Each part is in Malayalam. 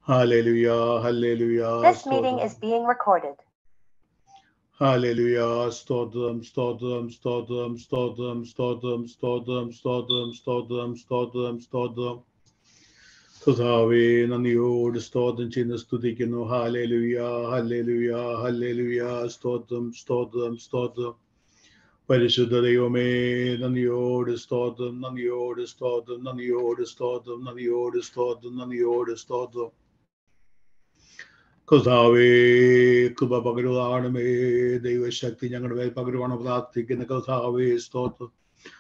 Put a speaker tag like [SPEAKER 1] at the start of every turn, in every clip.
[SPEAKER 1] ഹല്ലേലൂയ ഹല്ലേലൂയ
[SPEAKER 2] This meeting is being recorded.
[SPEAKER 1] ഹല്ലേലൂയ സ്തോത്രം സ്തോത്രം സ്തോത്രം സ്തോത്രം സ്തോത്രം സ്തോത്രം സ്തോത്രം സ്തോത്രം സ്തോത്രം സ്തോത്രം കഥാവേ നന്ദിയോട് സ്തോത്രം ചെയ്യുന്ന സ്തുതിക്കുന്നു ഹാലേലുയ ഹല്ലേലുയ ഹല്ലേലുയ സ്തോത്രം സ്തോത്രം സ്തോത്രം പരിശുദ്ധ ദൈവമേ നന്ദിയോട് സ്തോത്രം നന്ദിയോട് സ്തോത്രം നന്ദിയോട് സ്തോത്രം നന്ദിയോട് സ്തോത്രം നന്ദിയോട് സ്തോത്രം കർത്താവേ കൃപ പകരുവാണമേ ദൈവശക്തി ഞങ്ങളുടെ മേൽ പകരുവാണ് പ്രാർത്ഥിക്കുന്ന കർത്താവേ സ്തോത്രം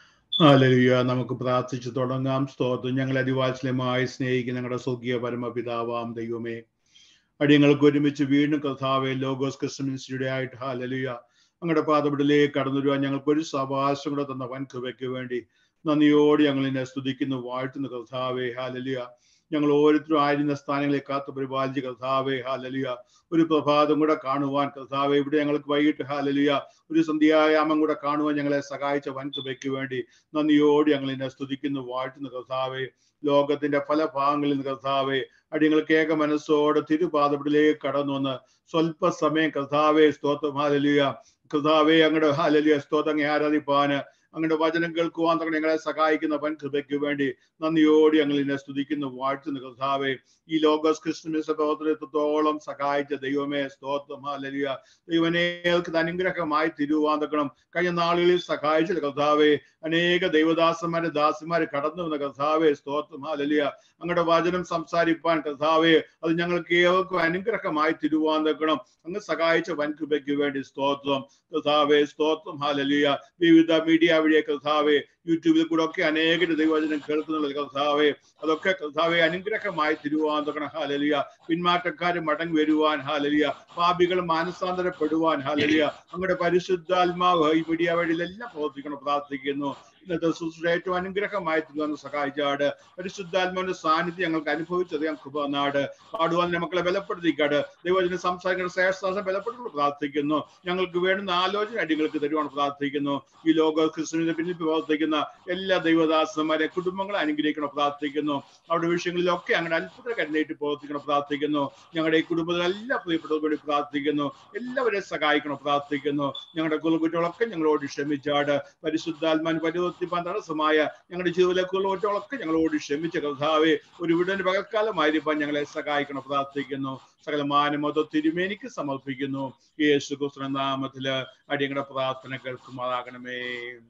[SPEAKER 1] ഹാലലുയ നമുക്ക് പ്രാർത്ഥിച്ചു തുടങ്ങാം സ്തോത്രം ഞങ്ങൾ അതിവാത്സല്യമായി സ്നേഹിക്കുന്ന ഞങ്ങളുടെ സ്വർഗീയ പരമപിതാവാം ദൈവമേ അടിയങ്ങൾക്ക് ഒരുമിച്ച് വീണ്ടും കർത്താവെ ലോഗോസ് ക്രിസ്ത്യൻ ആയിട്ട് ഹാലലുയ അങ്ങയുടെ പാതപിടിലേക്ക് കടന്നു വരുവാൻ ഞങ്ങൾക്ക് ഒരു സവാസം കൂടെ തന്ന വൻ കൃപയ്ക്ക് വേണ്ടി നന്ദിയോട് ഞങ്ങൾ എന്നെ സ്തുതിക്കുന്നു വാഴ്ത്തുന്ന കർത്താവെ ഹാലലിയ ഞങ്ങൾ ഓരോരുത്തരും ആയിരുന്ന സ്ഥാനങ്ങളെ കാത്തു പരിപാലിച്ച് കർത്താവെ ഹാലലിയ ഒരു പ്രഭാതം കൂടെ കാണുവാൻ കർത്താവെ ഇവിടെ ഞങ്ങൾക്ക് വൈകിട്ട് ഹാലലിയ ഒരു സന്ധ്യായാമം കൂടെ കാണുവാൻ ഞങ്ങളെ സഹായിച്ച വൻ കൃപയ്ക്ക് വേണ്ടി നന്ദിയോട് ഞങ്ങൾ എന്നെ സ്തുതിക്കുന്നു വാഴ്ത്തുന്ന കർത്താവെ ലോകത്തിന്റെ പല ഭാഗങ്ങളിൽ നിന്ന് കർത്താവെ അടിയങ്ങൾക്ക് ഏക മനസ്സോടെ തിരുപാതപിടിലേക്ക് കടന്നു വന്ന് സ്വല്പ സമയം കർത്താവെ സ്തോത്രം ഹാലലിയ കർത്താവെ അങ്ങയുടെ ഹാലലിയ സ്തോത്രങ്ങെ ആരാധിപ്പാന് അങ്ങയുടെ വചനം കേൾക്കുവാൻ തന്നെ ഞങ്ങളെ സഹായിക്കുന്ന വൻ കൃപയ്ക്ക് വേണ്ടി നന്ദിയോട് ഞങ്ങൾ എന്നെ സ്തുതിക്കുന്നു വാഴ്ത്തുന്ന കർത്താവെ ഈ ലോകസ് ക്രിസ്തുമിസ് പ്രവർത്തനത്തോളം സഹായിച്ച ദൈവമേ സ്തോത്രം ഹാലലിയ ദൈവനേൽക്ക് അനുഗ്രഹമായി തിരുവാന്തക്കണം കഴിഞ്ഞ നാളുകളിൽ സഹായിച്ച കർത്താവെ അനേക ദൈവദാസന്മാരെ ദാസിമാരെ കടന്നു വന്ന കർത്താവെ സ്തോത്രം ഹാലലിയ അങ്ങയുടെ വചനം സംസാരിപ്പാൻ കർത്താവെ അത് ഞങ്ങൾക്ക് ഏവർക്കും അനുഗ്രഹമായി തിരുവാന്തക്കണം അങ്ങ് സഹായിച്ച വൻ കൃപയ്ക്ക് വേണ്ടി സ്തോത്രം കർത്താവെ സ്തോത്രം ഹാലലിയ വിവിധ മീഡിയ വഴിയെ കർത്താവെ യൂട്യൂബിൽ കൂടെ ഒക്കെ അനേകം ദൈവവചനം കേൾക്കുന്നുള്ള കർത്താവെ അതൊക്കെ കർത്താവെ അനുഗ്രഹമായി തിരുവാന്തക്കണം ഹാലലിയ പിന്മാറ്റക്കാര് മടങ്ങി വരുവാൻ ഹാലലിയ പാപികൾ മാനസാന്തരപ്പെടുവാൻ ഹാലലിയ അങ്ങയുടെ പരിശുദ്ധാത്മാവ് ഈ മീഡിയ വഴിയിലെല്ലാം പ്രവർത്തിക്കണം പ്രാർത്ഥിക്കുന്നു ഇന്നത്തെ ശുശ്രൂഷ ഏറ്റവും അനുഗ്രഹമായി തീർന്നു സഹായിച്ചാട് പരിശുദ്ധാത്മാവിന്റെ സാന്നിധ്യം ഞങ്ങൾക്ക് അനുഭവിച്ചറിയാം കൃപനാട് പാടുവാൻ മക്കളെ ബലപ്പെടുത്തിക്കാട് ദൈവജന സംസാരിക്കുന്ന ശ്രേഷ്ഠാസം ബലപ്പെടുത്തി പ്രാർത്ഥിക്കുന്നു ഞങ്ങൾക്ക് വേണ്ടുന്ന ആലോചന അടികൾക്ക് തരുവാണ് പ്രാർത്ഥിക്കുന്നു ഈ ലോക ക്രിസ്തുവിന്റെ പിന്നിൽ പ്രവർത്തിക്കുന്ന എല്ലാ ദൈവദാസന്മാരെ കുടുംബങ്ങളെ അനുഗ്രഹിക്കണം പ്രാർത്ഥിക്കുന്നു അവരുടെ വിഷയങ്ങളിലൊക്കെ അങ്ങനെ അത്ഭുത കരുന്നേറ്റ് പ്രവർത്തിക്കണം പ്രാർത്ഥിക്കുന്നു ഞങ്ങളുടെ ഈ കുടുംബത്തിൽ എല്ലാ പ്രിയപ്പെട്ടവർക്ക് വേണ്ടി പ്രാർത്ഥിക്കുന്നു എല്ലാവരെയും സഹായിക്കണം പ്രാർത്ഥിക്കുന്നു ഞങ്ങളുടെ കുലകുറ്റങ്ങളൊക്കെ ഞങ്ങളോട് ക്ഷമിച്ചാട് പരിശുദ്ധാത്മാൻ പരിവർത്തിപ്പാൻ തടസ്സമായ ഞങ്ങളുടെ ജീവിതത്തിലെ കുലകുറ്റങ്ങളൊക്കെ ഞങ്ങളോട് ക്ഷമിച്ച കർത്താവെ ഒരു വീടിന്റെ പകൽക്കാലമായിരിക്കാൻ ഞങ്ങളെ സഹായിക്കണം പ്രാർത്ഥിക്കുന്നു സകല മാനമതോ തിരുമേനിക്ക് സമർപ്പിക്കുന്നു യേശു ക്രിസ്തു നാമത്തില് അടിയങ്ങളുടെ പ്രാർത്ഥന കേൾക്കുമാറാകണമേ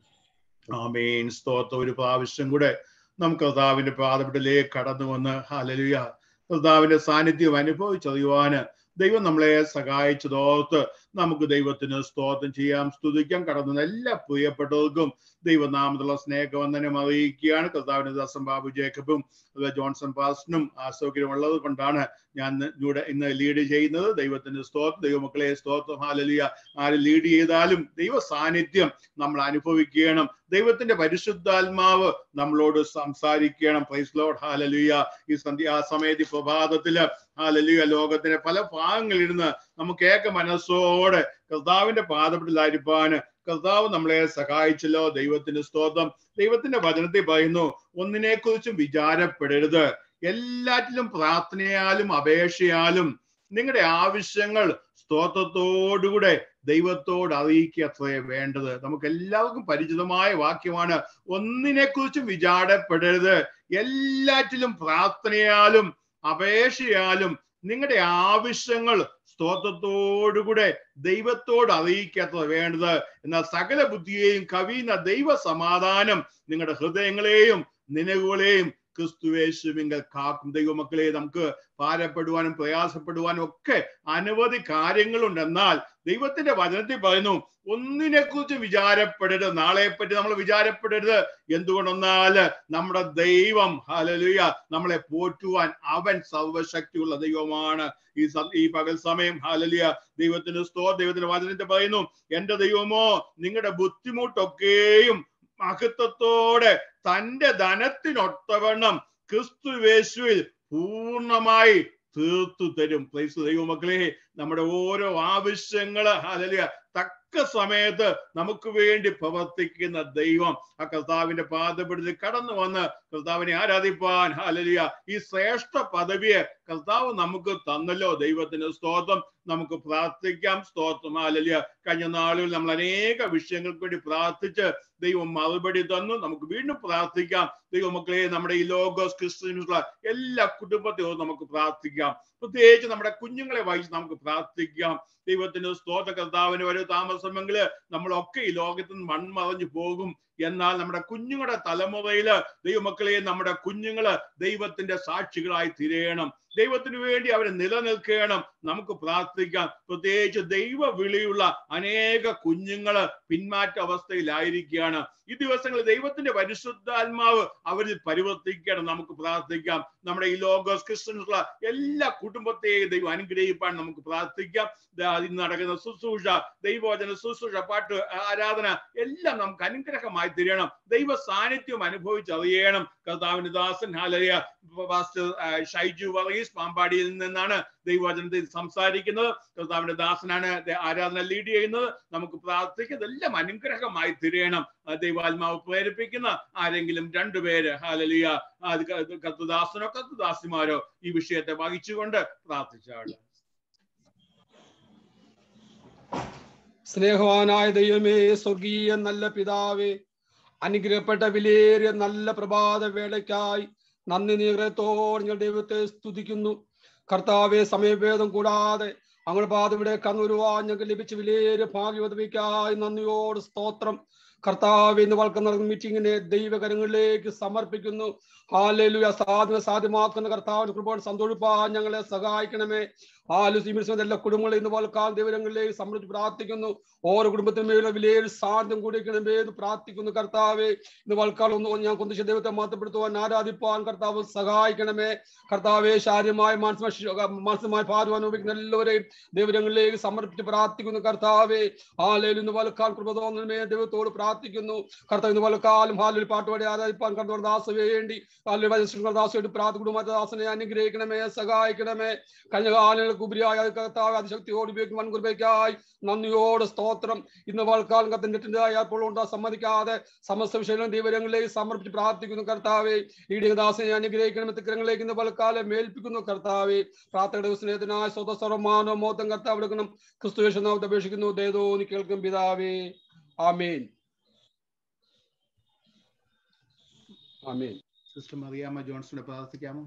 [SPEAKER 1] ആമേൻ സ്തോത്രം ഒരു പ്രാവശ്യം കൂടെ നമുക്ക് കർത്താവിന്റെ പാതപ്പെട്ടിലേക്ക് കടന്നു വന്ന് ഹലലുയ കർത്താവിന്റെ സാന്നിധ്യം അനുഭവിച്ചറിയുവാന് ദൈവം നമ്മളെ സഹായിച്ചതോർത്ത് നമുക്ക് ദൈവത്തിന് സ്തോത്രം ചെയ്യാം സ്തുതിക്കാം കടന്ന എല്ലാ പ്രിയപ്പെട്ടവർക്കും ദൈവനാമത്തിലുള്ള സ്നേഹവന്ദനം അറിയിക്കുകയാണ് കർത്താവിന്റെ ദാസം ബാബു ജേക്കബും അതുപോലെ ജോൺസൺ പാസ്റ്റനും ആസൗകര്യമുള്ളത് കൊണ്ടാണ് ഞാൻ ഇവിടെ ഇന്ന് ലീഡ് ചെയ്യുന്നത് ദൈവത്തിന്റെ സ്തോത്രം ദൈവമക്കളെ സ്തോത്രം ഹാലലിയ ആര് ലീഡ് ചെയ്താലും ദൈവ സാന്നിധ്യം നമ്മൾ അനുഭവിക്കണം ദൈവത്തിന്റെ പരിശുദ്ധാത്മാവ് നമ്മളോട് സംസാരിക്കണം പ്രൈസ് ലോഡ് ഹാലലിയ ഈ സന്ധ്യാസമയത്ത് പ്രഭാതത്തില് ഹാലലിയ ലോകത്തിന്റെ പല ഭാഗങ്ങളിൽ ഇരുന്ന് നമുക്ക് ഏക മനസ്സോടെ കർത്താവിന്റെ പാദപ്പെട്ടിലായിരിക്കാൻ കർത്താവ് നമ്മളെ സഹായിച്ചല്ലോ ദൈവത്തിന്റെ സ്തോത്രം ദൈവത്തിന്റെ വചനത്തിൽ പറയുന്നു ഒന്നിനെ കുറിച്ചും വിചാരപ്പെടരുത് എല്ലാറ്റിലും പ്രാർത്ഥനയാലും അപേക്ഷയാലും നിങ്ങളുടെ ആവശ്യങ്ങൾ സ്തോത്രത്തോടുകൂടെ ദൈവത്തോട് അറിയിക്കുക അത്രേ വേണ്ടത് നമുക്ക് എല്ലാവർക്കും പരിചിതമായ വാക്യമാണ് ഒന്നിനെ കുറിച്ചും വിചാരപ്പെടരുത് എല്ലാറ്റിലും പ്രാർത്ഥനയാലും അപേക്ഷയാലും നിങ്ങളുടെ ആവശ്യങ്ങൾ സ്തോത്രത്തോടുകൂടെ ദൈവത്തോട് അറിയിക്കാത്തത് വേണ്ടത് എന്നാൽ സകല ബുദ്ധിയെയും കവിയുന്ന ദൈവ സമാധാനം നിങ്ങളുടെ ഹൃദയങ്ങളെയും നിലവുകളെയും ക്രിസ്തുവേശുവിങ്കൽ കാക്കും ദൈവമക്കളെ നമുക്ക് ഭാരപ്പെടുവാനും പ്രയാസപ്പെടുവാനും ഒക്കെ അനവധി കാര്യങ്ങളുണ്ട് എന്നാൽ ദൈവത്തിന്റെ വചനത്തിൽ പറയുന്നു ഒന്നിനെ കുറിച്ച് വിചാരപ്പെടരുത് നാളെ പറ്റി നമ്മൾ വിചാരപ്പെടരുത് എന്തുകൊണ്ടെന്നാല് നമ്മുടെ ദൈവം ഹലലുയ നമ്മളെ പോറ്റുവാൻ അവൻ സർവശക്തിയുള്ള ദൈവമാണ് ഈ ഈ പകൽ സമയം ഹലലിയ ദൈവത്തിന് സ്തോ ദൈവത്തിന്റെ വചനത്തിൽ പറയുന്നു എന്റെ ദൈവമോ നിങ്ങളുടെ ബുദ്ധിമുട്ടൊക്കെയും മഹത്വത്തോടെ തന്റെ ധനത്തിനൊത്തവണ്ണം ക്രിസ്തു യേശുവിൽ പൂർണ്ണമായി തീർത്തു തരും പ്ലേസ് ദൈവമക്കളെ നമ്മുടെ ഓരോ ആവശ്യങ്ങള് ഹാലലിയ തക്ക സമയത്ത് നമുക്ക് വേണ്ടി പ്രവർത്തിക്കുന്ന ദൈവം ആ കർത്താവിന്റെ പാദപ്പെടുത്തി കടന്നു വന്ന് കർത്താവിനെ ആരാധിപ്പാൻ ഹാലലിയ ഈ ശ്രേഷ്ഠ പദവിയെ കർത്താവ് നമുക്ക് തന്നല്ലോ ദൈവത്തിന് സ്തോത്രം നമുക്ക് പ്രാർത്ഥിക്കാം സ്തോത്രം ഹാലലിയ കഴിഞ്ഞ നാളുകളിൽ നമ്മൾ അനേക വിഷയങ്ങൾക്ക് വേണ്ടി പ്രാർത്ഥിച്ച് ദൈവം മറുപടി തന്നു നമുക്ക് വീണ്ടും പ്രാർത്ഥിക്കാം ദൈവമക്കളെ നമ്മുടെ ഈ ലോഗോസ് ക്രിസ്ത്യൻസുള്ള എല്ലാ കുടുംബത്തെയും നമുക്ക് പ്രാർത്ഥിക്കാം പ്രത്യേകിച്ച് നമ്മുടെ കുഞ്ഞുങ്ങളെ വഹിച്ച് നമുക്ക് പ്രാർത്ഥിക്കാം ദൈവത്തിന് സ്തോത്ര കർത്താവിന് ഒരു താമസമെങ്കില് നമ്മളൊക്കെ ഈ ലോകത്ത് നിന്ന് മൺമറഞ്ഞു പോകും എന്നാൽ നമ്മുടെ കുഞ്ഞുങ്ങളുടെ തലമുറയില് ദൈവമക്കളെ നമ്മുടെ കുഞ്ഞുങ്ങള് ദൈവത്തിന്റെ സാക്ഷികളായി തീരണം ദൈവത്തിന് വേണ്ടി അവരെ നിലനിൽക്കണം നമുക്ക് പ്രാർത്ഥിക്കാം പ്രത്യേകിച്ച് ദൈവ വിളിയുള്ള അനേക കുഞ്ഞുങ്ങള് പിന്മാറ്റ അവസ്ഥയിലായിരിക്കുകയാണ് ഈ ദിവസങ്ങളിൽ ദൈവത്തിന്റെ പരിശുദ്ധാത്മാവ് അവരിൽ പരിവർത്തിക്കണം നമുക്ക് പ്രാർത്ഥിക്കാം നമ്മുടെ ഈ ലോകോസ് ക്രിസ്ത്യൻസുള്ള എല്ലാ കുടുംബത്തെയും ദൈവം അനുഗ്രഹിപ്പാൻ നമുക്ക് പ്രാർത്ഥിക്കാം ദാ ഇന്ന് നടക്കുന്ന ശുശ്രൂഷ ദൈവവചന ശുശ്രൂഷ പാട്ട് ആരാധന എല്ലാം നമുക്ക് അനുഗ്രഹമായി തീരണം ദൈവ സാന്നിധ്യം അനുഭവിച്ചറിയണം കർത്താവിന്റെ ദാസൻ ഹാലയ പാസ്റ്റർ ഷൈജു വർഗീസ് പാമ്പാടിയിൽ നിന്നാണ് ദൈവവചനത്തിൽ സംസാരിക്കുന്നത് കർത്താവിന്റെ ദാസനാണ് ആരാധന ലീഡ് ചെയ്യുന്നത് നമുക്ക് പ്രാർത്ഥിക്കുക ഇതെല്ലാം അനുഗ്രഹമായി തീരണം ദൈവാത്മാവ് പ്രേരിപ്പിക്കുന്ന ആരെങ്കിലും രണ്ടുപേര് ഹാലലിയ അത് കത്തുദാസനോ കത്തുദാസിമാരോ ഈ വിഷയത്തെ വഹിച്ചുകൊണ്ട് പ്രാർത്ഥിച്ചാണ്
[SPEAKER 3] സ്നേഹവാനായ ദൈവമേ സ്വർഗീയ നല്ല പിതാവേ അനുഗ്രഹപ്പെട്ട വിലയേറിയ നല്ല പ്രഭാത വേളയ്ക്കായി നന്ദി നിഗ്രഹത്തോടെ ഞങ്ങൾ ദൈവത്തെ സ്തുതിക്കുന്നു കർത്താവെ സമയഭേദം കൂടാതെ അങ്ങനെ പാതവിടെ കണ്ണുരുവാൻ ഞങ്ങൾക്ക് ലഭിച്ച വിലയേറിയ ഭാഗ്യവതവിക്കായി നന്ദിയോട് സ്തോത്രം കർത്താവ് ഇന്ന് വളർക്കുന്ന നടക്കുന്ന മീറ്റിങ്ങിനെ ദൈവകരങ്ങളിലേക്ക് സമർപ്പിക്കുന്നു ഹാലലു സാധ്യത സാധ്യമാക്കുന്ന കർത്താവിന്റെ കൃപ സന്തോഷിപ്പാൻ ഞങ്ങളെ സഹായിക്കണമേ ആലു സിമിത്സമ എല്ലാ കുടുംബങ്ങളും ഇന്ന് പോൽക്കാൽ ദൈവങ്ങളിലേക്ക് സമൃദ്ധി പ്രാർത്ഥിക്കുന്നു ഓരോ കുടുംബത്തിന്മേലുള്ള വിലയേറി സാധ്യം കൂടിക്കണമേ എന്ന് പ്രാർത്ഥിക്കുന്നു കർത്താവെ ഇന്ന് വൽക്കാലം ഒന്ന് ഞാൻ കൊന്തിച്ച ദൈവത്തെ മാത്രപ്പെടുത്തുവാൻ ആരാധിപ്പാൻ കർത്താവ് സഹായിക്കണമേ കർത്താവെ ശാരീരമായ മാനസിക മാനസികമായ ഭാരം അനുഭവിക്കുന്ന എല്ലാവരെയും ദൈവങ്ങളിലേക്ക് സമർപ്പിച്ച് പ്രാർത്ഥിക്കുന്നു കർത്താവെ ആലയിൽ ഇന്ന് വൽക്കാൽ കൃപ തോന്നണമേ ദൈവത്തോട് പ്രാർത്ഥിക്കുന്നു കർത്താവ് ഇന്ന് വൽക്കാലം ഹാലിൽ പാട്ടുപാടി ആരാധിപ്പാൻ കർത്താവ് ദാസ വേണ്ടി ദാസയോട് പ്രാർത്ഥിക്കുന്നു മറ്റു ദാസനെ അനുഗ്രഹിക്കണമേ സഹായിക്കണമേ കഴിഞ്ഞ കാലങ്ങൾക്ക് ഉപരിയായ കർത്താവ് അതിശക്തിയോട് ഉപയോഗിക്കും വൻകുറിപ്പയ്ക്കായി നന്ദിയോട് സ്തോത്രം ഇന്ന് വാൾക്കാലം കത്തിന്റെ അപ്പോൾ ഉണ്ടാ സമ്മതിക്കാതെ സമസ്ത വിഷയങ്ങളും ദൈവരങ്ങളിലേക്ക് സമർപ്പിച്ച് പ്രാർത്ഥിക്കുന്നു കർത്താവെ ഈ ദാസനെ അനുഗ്രഹിക്കണം തിക്കരങ്ങളിലേക്ക് ഇന്ന് വൽക്കാലം മേൽപ്പിക്കുന്നു കർത്താവെ പ്രാർത്ഥനയുടെ സ്നേഹത്തിനായ സ്വതസ്വരമാനോ മോത്തം കർത്താവ് എടുക്കണം ക്രിസ്തു യേശുനാമത്തെ അപേക്ഷിക്കുന്നു ദേതോ നീ കേൾക്കും പിതാവേ ആമേൻ ആമേൻ
[SPEAKER 1] സിസ്റ്റർ മറിയാമ്മ ജോൺസണെ പ്രാർത്ഥിക്കാമോ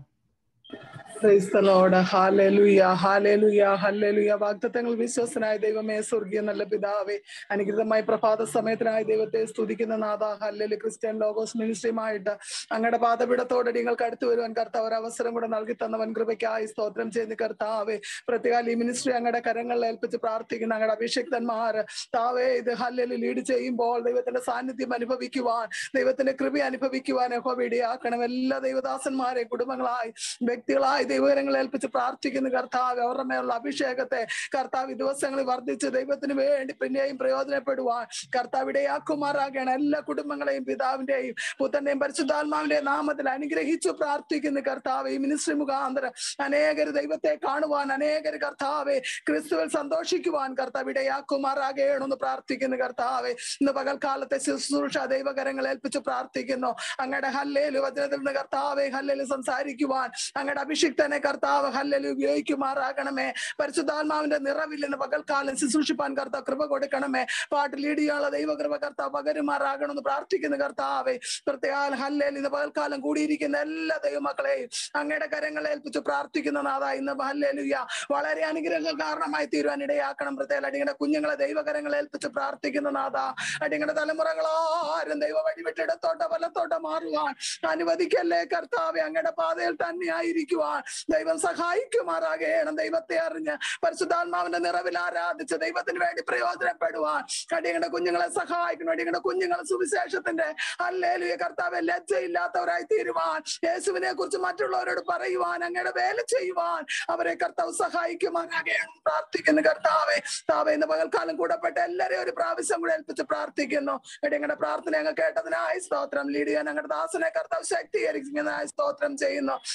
[SPEAKER 4] Praise the Lord. Hallelujah. Hallelujah. Hallelujah. വാഗ്ദത്തങ്ങൾ വിശ്വസനായ ദൈവമേ സ്വർഗീയ നല്ല പിതാവേ അനുഗ്രതമായ പ്രഭാത സമയത്തിനായ ദൈവത്തെ സ്തുതിക്കുന്ന നാഥ ഹല്ലല് ക്രിസ്ത്യൻ ലോഗോസ് മിനിസ്ട്രിയുമായിട്ട് അങ്ങയുടെ പാതപിടത്തോടെ നിങ്ങൾക്ക് അടുത്തു വരുവാൻ കർത്താവ് ഒരു അവസരം കൂടെ നൽകി തന്നവൻ കൃപയ്ക്കായി സ്തോത്രം ചെയ്യുന്ന കർത്താവേ പ്രത്യേക ഈ മിനിസ്ട്രി അങ്ങയുടെ കരങ്ങളിൽ ഏൽപ്പിച്ച് പ്രാർത്ഥിക്കുന്ന അങ്ങയുടെ അഭിഷിക്തന്മാർ താവേ ഇത് ഹല്ലല് ലീഡ് ചെയ്യുമ്പോൾ ദൈവത്തിന്റെ സാന്നിധ്യം അനുഭവിക്കുവാൻ ദൈവത്തിന്റെ കൃപ അനുഭവിക്കുവാൻ യഹോവ ഇടയാക്കണം എല്ലാ ദൈവദാസന്മാരെ കുടുംബങ്ങളായി വ്യക്തികളായി ദൈവകരങ്ങൾ ഏൽപ്പിച്ച് പ്രാർത്ഥിക്കുന്ന കർത്താവ് അവരുടെ മേലുള്ള അഭിഷേകത്തെ കർത്താവ് ഈ ദിവസങ്ങളിൽ വർദ്ധിച്ച് ദൈവത്തിന് വേണ്ടി പിന്നെയും പ്രയോജനപ്പെടുവാൻ കർത്താവ് ഇടയാക്കുമാറാകണം എല്ലാ കുടുംബങ്ങളെയും പിതാവിന്റെയും പുത്രന്റെയും പരിശുദ്ധാത്മാവിന്റെയും നാമത്തിൽ അനുഗ്രഹിച്ചു പ്രാർത്ഥിക്കുന്ന കർത്താവ് ഈ മിനിസ്ട്രി മുഖാന്തരം അനേകർ ദൈവത്തെ കാണുവാൻ അനേകർ കർത്താവെ ക്രിസ്തുവിൽ സന്തോഷിക്കുവാൻ കർത്താവ് ഇടയാക്കുമാറാകണമെന്ന് പ്രാർത്ഥിക്കുന്ന കർത്താവെ ഇന്ന് പകൽക്കാലത്തെ ശുശ്രൂഷ ദൈവകരങ്ങൾ ഏൽപ്പിച്ച് പ്രാർത്ഥിക്കുന്നു അങ്ങയുടെ ഹല്ലേലു വചനത്തിൽ നിന്ന് കർത്താവെ ഹല്ലേലു സംസാരിക്കുവാൻ അങ്ങയുടെ അഭിഷിക്തനെ കർത്താവ് ഹല്ലലു ഉപയോഗിക്കുമാറാകണമേ പരിശുദ്ധാത്മാവിന്റെ നിറവിൽ നിന്ന് പകൽക്കാലം ശുശ്രൂഷിപ്പാൻ കർത്താവ് കൃപ കൊടുക്കണമേ പാട്ട് ലീഡ് ചെയ്യാനുള്ള ദൈവകൃപ കർത്താവ് പകരുമാറാകണമെന്ന് പ്രാർത്ഥിക്കുന്ന കർത്താവെ പ്രത്യേക ഹല്ലേൽ ഇന്ന് പകൽക്കാലം കൂടിയിരിക്കുന്ന എല്ലാ ദൈവമക്കളെയും അങ്ങയുടെ കരങ്ങളെ ഏൽപ്പിച്ച് പ്രാർത്ഥിക്കുന്ന നാഥ ഇന്ന് ഹല്ലേലുയ വളരെ അനുഗ്രഹങ്ങൾ കാരണമായി തീരുവാൻ ഇടയാക്കണം പ്രത്യേക അടിങ്ങളുടെ കുഞ്ഞുങ്ങളെ ദൈവകരങ്ങളെ ഏൽപ്പിച്ച് പ്രാർത്ഥിക്കുന്ന നാഥ അടിങ്ങളുടെ തലമുറകളാരും ദൈവ വഴിവിട്ടിടത്തോട്ടോ വലത്തോട്ടോ മാറുവാൻ അനുവദിക്കല്ലേ കർത്താവെ അങ്ങയുടെ പാതയിൽ തന്നെ ആയിരിക്കുവാൻ ദൈവം സഹായിക്കുമാറാകണം ദൈവത്തെ അറിഞ്ഞ് പരിശുദ്ധാത്മാവിന്റെ നിറവിൽ ആരാധിച്ച് ദൈവത്തിന് വേണ്ടി പ്രയോജനപ്പെടുവാൻ അടിയങ്ങളുടെ കുഞ്ഞുങ്ങളെ സഹായിക്കണം അടിയങ്ങളുടെ കുഞ്ഞുങ്ങളെ സുവിശേഷത്തിന്റെ അല്ലേലുയ കർത്താവെ ലജ്ജയില്ലാത്തവരായി തീരുവാൻ യേശുവിനെ കുറിച്ച് മറ്റുള്ളവരോട് പറയുവാൻ അങ്ങയുടെ വേല ചെയ്യുവാൻ അവരെ കർത്താവ് സഹായിക്കുമാറാകണം പ്രാർത്ഥിക്കുന്നു കർത്താവെ താവെ ഇന്ന് പകൽക്കാലം കൂടപ്പെട്ട എല്ലാരെയും ഒരു പ്രാവശ്യം കൂടെ ഏൽപ്പിച്ച് പ്രാർത്ഥിക്കുന്നു അടിയങ്ങളുടെ പ്രാർത്ഥന അങ്ങ് കേട്ടതിനായി സ്തോത്രം ലീഡ് ചെയ്യാൻ ഞങ്ങളുടെ ദാസനെ കർത്താവ് ശക്തീകരിക്കുന്നതിനായി സ്തോത്രം ചെയ്യുന്നു അടിയങ്ങളുടെ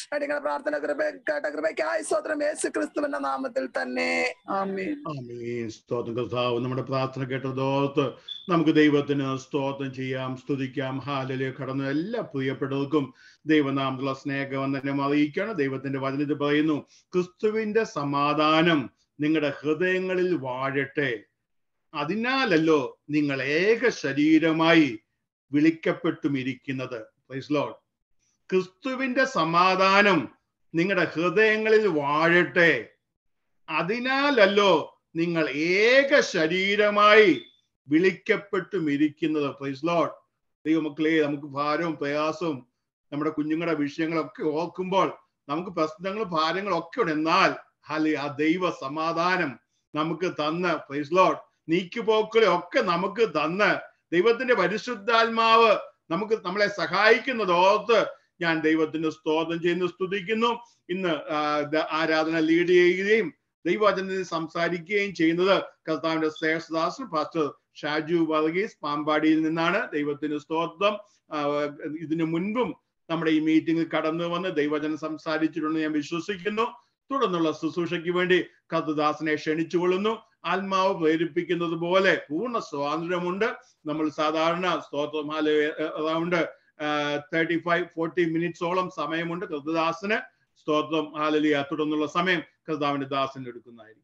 [SPEAKER 4] പ്രാർത്ഥന കൃപ കേട്ട കൃപയ്ക്കായി സ്വത്രം യേശു ക്രിസ്തുവിന്റെ നാമത്തിൽ തന്നെ ആമേൻ
[SPEAKER 1] ആമേൻ സ്തോത്രം കർത്താവ് നമ്മുടെ പ്രാർത്ഥന കേട്ടതോർത്ത് നമുക്ക് ദൈവത്തിന് സ്തോത്രം ചെയ്യാം സ്തുതിക്കാം ഹാലില് കടന്ന എല്ലാ പ്രിയപ്പെട്ടവർക്കും ദൈവനാമത്തിലുള്ള സ്നേഹവന്ദനം അറിയിക്കണം ദൈവത്തിന്റെ വചനത്തിൽ പറയുന്നു ക്രിസ്തുവിന്റെ സമാധാനം നിങ്ങളുടെ ഹൃദയങ്ങളിൽ വാഴട്ടെ അതിനാലല്ലോ നിങ്ങൾ ഏക ശരീരമായി വിളിക്കപ്പെട്ടും ഇരിക്കുന്നത് പ്രൈസ് ലോർഡ് ക്രിസ്തുവിന്റെ സമാധാനം നിങ്ങളുടെ ഹൃദയങ്ങളിൽ വാഴട്ടെ അതിനാലല്ലോ നിങ്ങൾ ഏക ശരീരമായി വിളിക്കപ്പെട്ടും ഇരിക്കുന്നത് പ്രൈസ് ലോർഡ് ദൈവമക്കളെ നമുക്ക് ഭാരവും പ്രയാസവും നമ്മുടെ കുഞ്ഞുങ്ങളുടെ വിഷയങ്ങളൊക്കെ ഓർക്കുമ്പോൾ നമുക്ക് പ്രശ്നങ്ങളും ഭാരങ്ങളും ഒക്കെ ഉണ്ട് എന്നാൽ ഹാലി ആ ദൈവ സമാധാനം നമുക്ക് തന്ന് പ്രൈസ് ലോർഡ് നീക്കുപോക്കുകളെ ഒക്കെ നമുക്ക് തന്ന് ദൈവത്തിന്റെ പരിശുദ്ധാത്മാവ് നമുക്ക് നമ്മളെ സഹായിക്കുന്നത് ഓർത്ത് ഞാൻ ദൈവത്തിന് സ്തോത്രം ചെയ്യുന്നു സ്തുതിക്കുന്നു ഇന്ന് ആ, ദ- ആരാധന ലീഡ് ചെയ്യുകയും ദൈവവചനത്തിൽ സംസാരിക്കുകയും ചെയ്യുന്നത് കർത്താവിന്റെ ശ്രേഷ്ഠദാസൻ പാസ്റ്റർ ഷാജു വർഗീസ് പാമ്പാടിയിൽ നിന്നാണ് ദൈവത്തിന് സ്തോത്രം ആ, ഇതിനു മുൻപും നമ്മുടെ ഈ മീറ്റിംഗിൽ കടന്നു വന്ന് ദൈവവചനം സംസാരിച്ചിട്ടുണ്ടെന്ന് ഞാൻ വിശ്വസിക്കുന്നു തുടർന്നുള്ള ശുശ്രൂഷയ്ക്ക് വേണ്ടി കർത്തദാസനെ ക്ഷണിച്ചുകൊള്ളുന്നു ആത്മാവ് പ്രേരിപ്പിക്കുന്നത് പോലെ പൂർണ്ണ സ്വാതന്ത്ര്യമുണ്ട് നമ്മൾ സാധാരണ സ്തോത്രമാല അറൗണ്ട് തേർട്ടി ഫൈവ് ഫോർട്ടി മിനിറ്റ്സോളം സമയമുണ്ട് കൃതദാസന് സ്തോത്രം ഹാലലിയ തുടർന്നുള്ള സമയം കർത്താവിന്റെ ദാസൻ എടുക്കുന്നതായിരിക്കും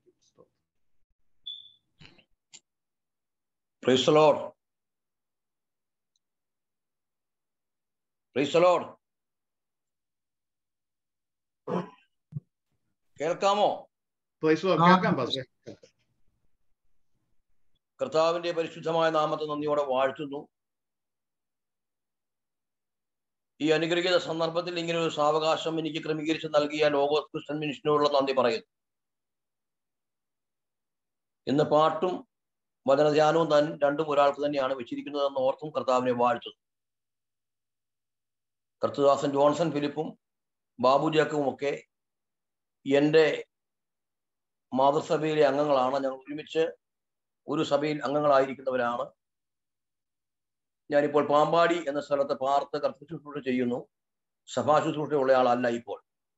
[SPEAKER 5] Praise the Lord. Praise the Lord. കേൾക്കാമോ
[SPEAKER 1] Praise the Lord. കേൾക്കാം പാസ്റ്ററെ.
[SPEAKER 5] കർത്താവിന്റെ പരിശുദ്ധമായ നാമത്തെ നന്ദിയോടെ വാഴ്ത്തുന്നു ഈ അനുഗ്രഹീത സന്ദർഭത്തിൽ ഇങ്ങനെ ഒരു സാവകാശം എനിക്ക് ക്രമീകരിച്ച് നൽകിയ ലോകോസ് ക്രിസ്ത്യൻ മിനിഷനോടുള്ള നന്ദി പറയുന്നു ഇന്ന് പാട്ടും വചനധ്യാനവും താൻ രണ്ടും ഒരാൾക്ക് തന്നെയാണ് വെച്ചിരിക്കുന്നതെന്ന് ഓർത്തും കർത്താവിനെ വാഴ്ത്തുന്നു കർത്തദാസൻ ജോൺസൺ ഫിലിപ്പും ബാബു ജാക്കവും ഒക്കെ എൻ്റെ മാതൃസഭയിലെ അംഗങ്ങളാണ് ഞങ്ങൾ ഒരുമിച്ച് ഒരു സഭയിൽ അംഗങ്ങളായിരിക്കുന്നവരാണ് ഞാനിപ്പോൾ പാമ്പാടി എന്ന സ്ഥലത്ത് പാർത്ത് കർത്തൃ ശുശ്രൂഷ ചെയ്യുന്നു സഭാ ശുശ്രൂഷയുള്ള ആളല്ല ഇപ്പോൾ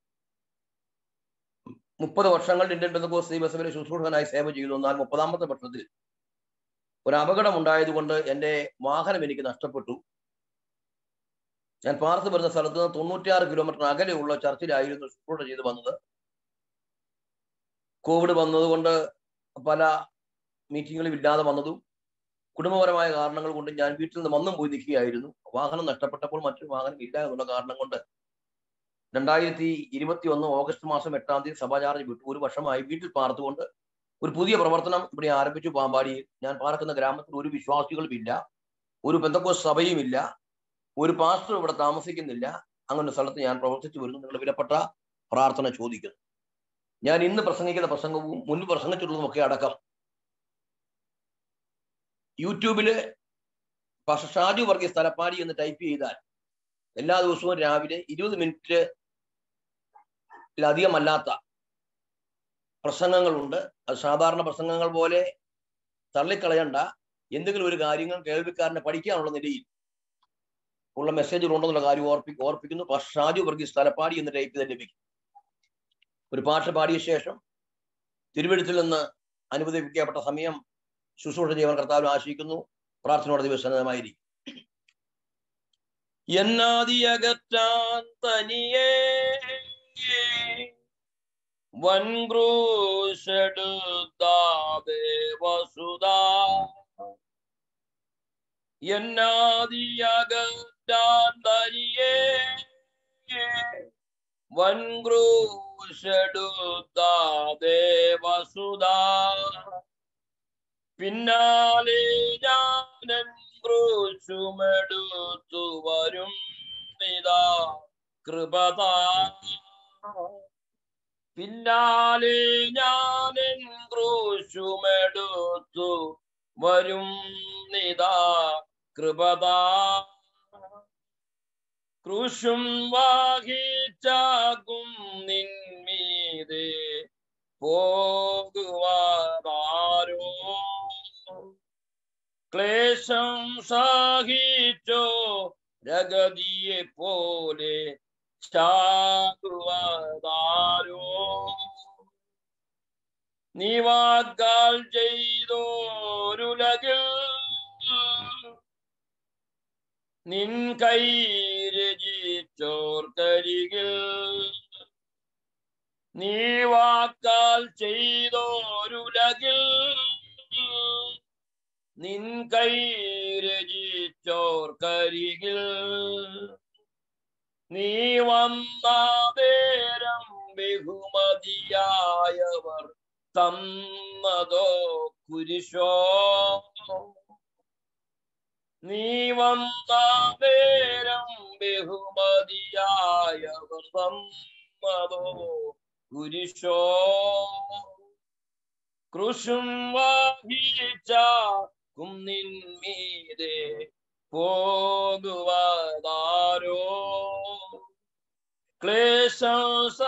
[SPEAKER 5] മുപ്പത് വർഷങ്ങൾ ഇന്ത്യൻ ബന്ധുക്കോസ് ദൈവസഭയിലെ ശുശ്രൂഷകനായി സേവ ചെയ്തു എന്നാൽ മുപ്പതാമത്തെ വർഷത്തിൽ ഒരു അപകടം ഉണ്ടായതുകൊണ്ട് എൻ്റെ വാഹനം എനിക്ക് നഷ്ടപ്പെട്ടു ഞാൻ പാർത്ത് വരുന്ന സ്ഥലത്ത് നിന്ന് തൊണ്ണൂറ്റിയാറ് കിലോമീറ്റർ അകലെയുള്ള ചർച്ചിലായിരുന്നു ശുശ്രൂഷ ചെയ്തു വന്നത് കോവിഡ് വന്നതുകൊണ്ട് പല മീറ്റിങ്ങുകളും ഇല്ലാതെ വന്നതും കുടുംബപരമായ കാരണങ്ങൾ കൊണ്ട് ഞാൻ വീട്ടിൽ നിന്ന് വന്നും പോയി നിൽക്കുകയായിരുന്നു വാഹനം നഷ്ടപ്പെട്ടപ്പോൾ മറ്റൊരു വാഹനം ഇല്ല എന്നുള്ള കാരണം കൊണ്ട് രണ്ടായിരത്തി ഇരുപത്തി ഒന്ന് ഓഗസ്റ്റ് മാസം എട്ടാം തീയതി സഭാ ചാർജ് വിട്ടു ഒരു വർഷമായി വീട്ടിൽ പാർത്തുകൊണ്ട് ഒരു പുതിയ പ്രവർത്തനം ഇവിടെ ആരംഭിച്ചു പാമ്പാടിയിൽ ഞാൻ പാർക്കുന്ന ഗ്രാമത്തിൽ ഒരു വിശ്വാസികളും ഇല്ല ഒരു ബന്ധക്കോസ് സഭയും ഇല്ല ഒരു പാസ്റ്റർ ഇവിടെ താമസിക്കുന്നില്ല അങ്ങനെ ഒരു സ്ഥലത്ത് ഞാൻ പ്രവർത്തിച്ചു വരുന്നു നിങ്ങളുടെ വിലപ്പെട്ട പ്രാർത്ഥന ചോദിക്കുന്നു ഞാൻ ഇന്ന് പ്രസംഗിക്കുന്ന പ്രസംഗവും മുൻപ് പ്രസംഗിച്ചിട്ടുള്ളതുമൊക്കെ അടക്കം യൂട്യൂബില് പാസ്റ്റർ ഷാജു വർഗീസ് തലപ്പാടി എന്ന് ടൈപ്പ് ചെയ്താൽ എല്ലാ ദിവസവും രാവിലെ ഇരുപത് മിനിറ്റിലധികമല്ലാത്ത പ്രസംഗങ്ങളുണ്ട് അത് സാധാരണ പ്രസംഗങ്ങൾ പോലെ തള്ളിക്കളയണ്ട എന്തെങ്കിലും ഒരു കാര്യങ്ങൾ കേൾവിക്കാരനെ പഠിക്കാനുള്ള നിലയിൽ ഉള്ള മെസ്സേജുകൾ ഉണ്ടെന്നുള്ള കാര്യം ഓർപ്പി ഓർപ്പിക്കുന്നു പാസ്റ്റർ ഷാജു വർഗീസ് തലപ്പാടി എന്ന് ടൈപ്പ് ചെയ്ത് ലഭിക്കും ഒരു പാട്ട് പാടിയ ശേഷം തിരുവഴുത്തിൽ നിന്ന് അനുവദിക്കപ്പെട്ട സമയം ശുശ്രൂഷ ചെയ്യാൻ കർത്താവിനെ ആശിക്കുന്നു പ്രാർത്ഥനയോടെ ദിവസമായിരിക്കും എന്നാദിയകറ്റാൻ തനിയേ വൻക്രൂശെടുത്താതെ വസുത എന്നാദിയകറ്റാൻ തനിയേ വൻക്രൂശെടുത്താതെ വസുത പിന്നാലെ ഞാനൻ ക്രൂശുമെടുത്തു വരും നിതാ കൃപത പിന്നാലെ ഞാനൻ ക്രൂശുമെടുത്തു വരും നിതാ കൃപത ക്രൂശും വാഹിച്ചാകും നിന്മീതെ പോകുവാരോ ക്ലേശം സഹിച്ചോ രഗതിയെ പോലെ ചാകുവതാരോ നീ വാക്കാൽ ചെയ്തോരുലകിൽ നിൻ കൈ രചിച്ചോർക്കരികിൽ നീ വാക്കാൽ ചെയ്തോരുലകിൽ നിൻ കൈ രചിച്ചോർക്കരികിൽ നീ വന്ന നേരം ബഹുമതിയായവർ തന്നതോ കുരിശോ നീ വന്ന നേരം ബഹുമതിയായവർ തന്നതോ കുരിശോ കൃഷും വഹിച്ച കുന്നിന്മീതെ പോകുവതാരോ ക്ലേശം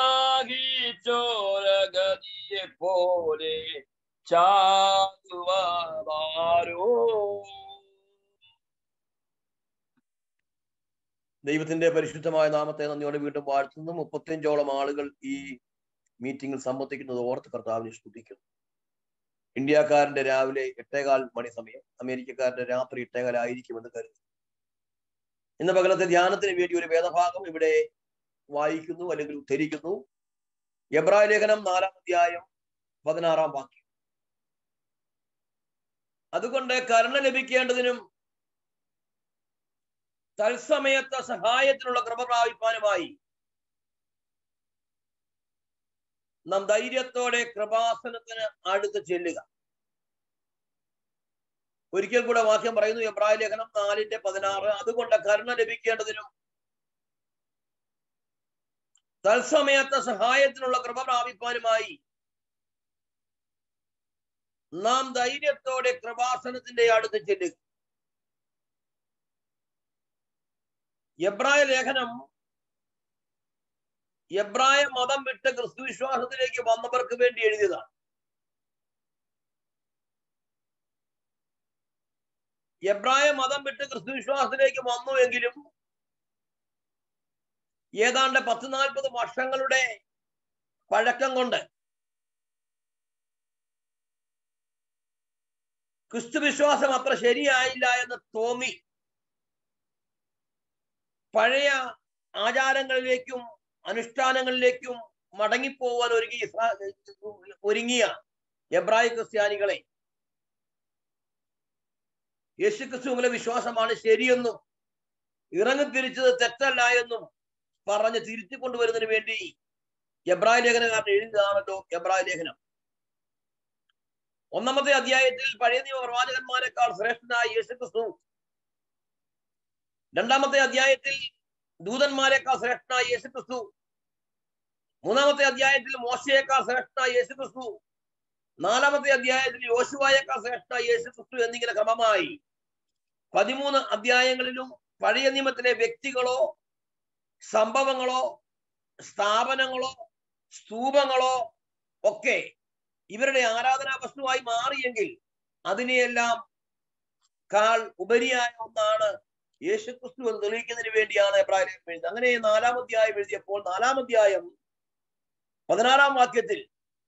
[SPEAKER 5] സഹിച്ചോരഗതിയെ പോലെ ചാകുവതാരോ ദൈവത്തിന്റെ പരിശുദ്ധമായ നാമത്തെ നന്ദിയോടെ വീണ്ടും വാഴ്ത്തുന്നു മുപ്പത്തിയഞ്ചോളം ആളുകൾ ഈ മീറ്റിംഗിൽ സംബന്ധിക്കുന്നത് ഓർത്ത് കർത്താവിനെ സ്തുതിക്കുന്നു ഇന്ത്യക്കാരന്റെ രാവിലെ എട്ടേകാൽ മണി സമയം അമേരിക്കക്കാരന്റെ രാത്രി എട്ടേകാൽ ആയിരിക്കുമെന്ന് കരുതി ഇന്ന് പകലത്തെ ധ്യാനത്തിന് വേണ്ടി ഒരു വേദഭാഗം ഇവിടെ വായിക്കുന്നു അല്ലെങ്കിൽ ഉദ്ധരിക്കുന്നു എബ്രായ ലേഖനം നാലാം അധ്യായം പതിനാറാം വാക്യം അതുകൊണ്ട് കരുണ ലഭിക്കേണ്ടതിനും തത്സമയത്തെ സഹായത്തിനുള്ള കൃപ പ്രാപിപ്പാനുമായി നാം ധൈര്യത്തോടെ കൃപാസനത്തിന് അടുത്ത് ചെല്ലുക ഒരിക്കൽ കൂടെ വാക്യം പറയുന്നു എബ്രായ ലേഖനം നാലിന്റെ പതിനാറ് അതുകൊണ്ട് കരുണ ലഭിക്കേണ്ടതിനും തത്സമയത്തെ സഹായത്തിനുള്ള കൃപ പ്രാപിപ്പാനുമായി നാം ധൈര്യത്തോടെ കൃപാസനത്തിന്റെ അടുത്ത് ചെല്ലുക എബ്രായ ലേഖനം എബ്രായ മതം വിട്ട് ക്രിസ്തു വിശ്വാസത്തിലേക്ക് വന്നവർക്ക് വേണ്ടി എഴുതിയതാണ് എബ്രായ മതം വിട്ട് ക്രിസ്തു വിശ്വാസത്തിലേക്ക് വന്നുവെങ്കിലും ഏതാണ്ട് പത്ത് നാൽപ്പത് വർഷങ്ങളുടെ പഴക്കം കൊണ്ട് ക്രിസ്തു വിശ്വാസം അത്ര ശരിയായില്ല എന്ന് തോന്നി പഴയ ആചാരങ്ങളിലേക്കും അനുഷ്ഠാനങ്ങളിലേക്കും മടങ്ങിപ്പോവാൻ ഒരുങ്ങി ഒരുങ്ങിയ എബ്രായ ക്രിസ്ത്യാനികളെ യേശു ക്രിസ്തുവിലെ വിശ്വാസമാണ് ശരിയെന്നും ഇറങ്ങിത്തിരിച്ചത് തെറ്റല്ല എന്നും പറഞ്ഞ് തിരുത്തി കൊണ്ടുവരുന്നതിന് വേണ്ടി എബ്രായ ലേഖനകാരൻ എഴുതിയതാണല്ലോ എബ്രായ ലേഖനം ഒന്നാമത്തെ അധ്യായത്തിൽ പഴയ നിയമ പ്രവാചകന്മാരെക്കാൾ ശ്രേഷ്ഠനായ യേശു ക്രിസ്തു രണ്ടാമത്തെ അധ്യായത്തിൽ ദൂതന്മാരെക്കാൾ ശ്രേഷ്ഠനായ യേശു ക്രിസ്തു മൂന്നാമത്തെ അധ്യായത്തിൽ മോശയേക്കാൾ ശ്രേഷ്ഠനായ യേശു ക്രിസ്തു നാലാമത്തെ അധ്യായത്തിൽ യോശുവായേക്കാൾ ശ്രേഷ്ഠനായ യേശു ക്രിസ്തു എന്നിങ്ങനെ ക്രമമായി പതിമൂന്ന് അധ്യായങ്ങളിലും പഴയ നിയമത്തിലെ വ്യക്തികളോ സംഭവങ്ങളോ സ്ഥാപനങ്ങളോ സ്തൂപങ്ങളോ ഒക്കെ ഇവരുടെ ആരാധനാ വസ്തുവായി മാറിയെങ്കിൽ അതിനെയെല്ലാം കാൾ ഉപരിയായ ഒന്നാണ് യേശുക്രിസ്തു എന്ന് തെളിയിക്കുന്നതിന് വേണ്ടിയാണ് എബ്രാഹിം എഴുതുന്നത് അങ്ങനെ നാലാം അധ്യായം എഴുതിയപ്പോൾ നാലാം അധ്യായം പതിനാറാം വാക്യത്തിൽ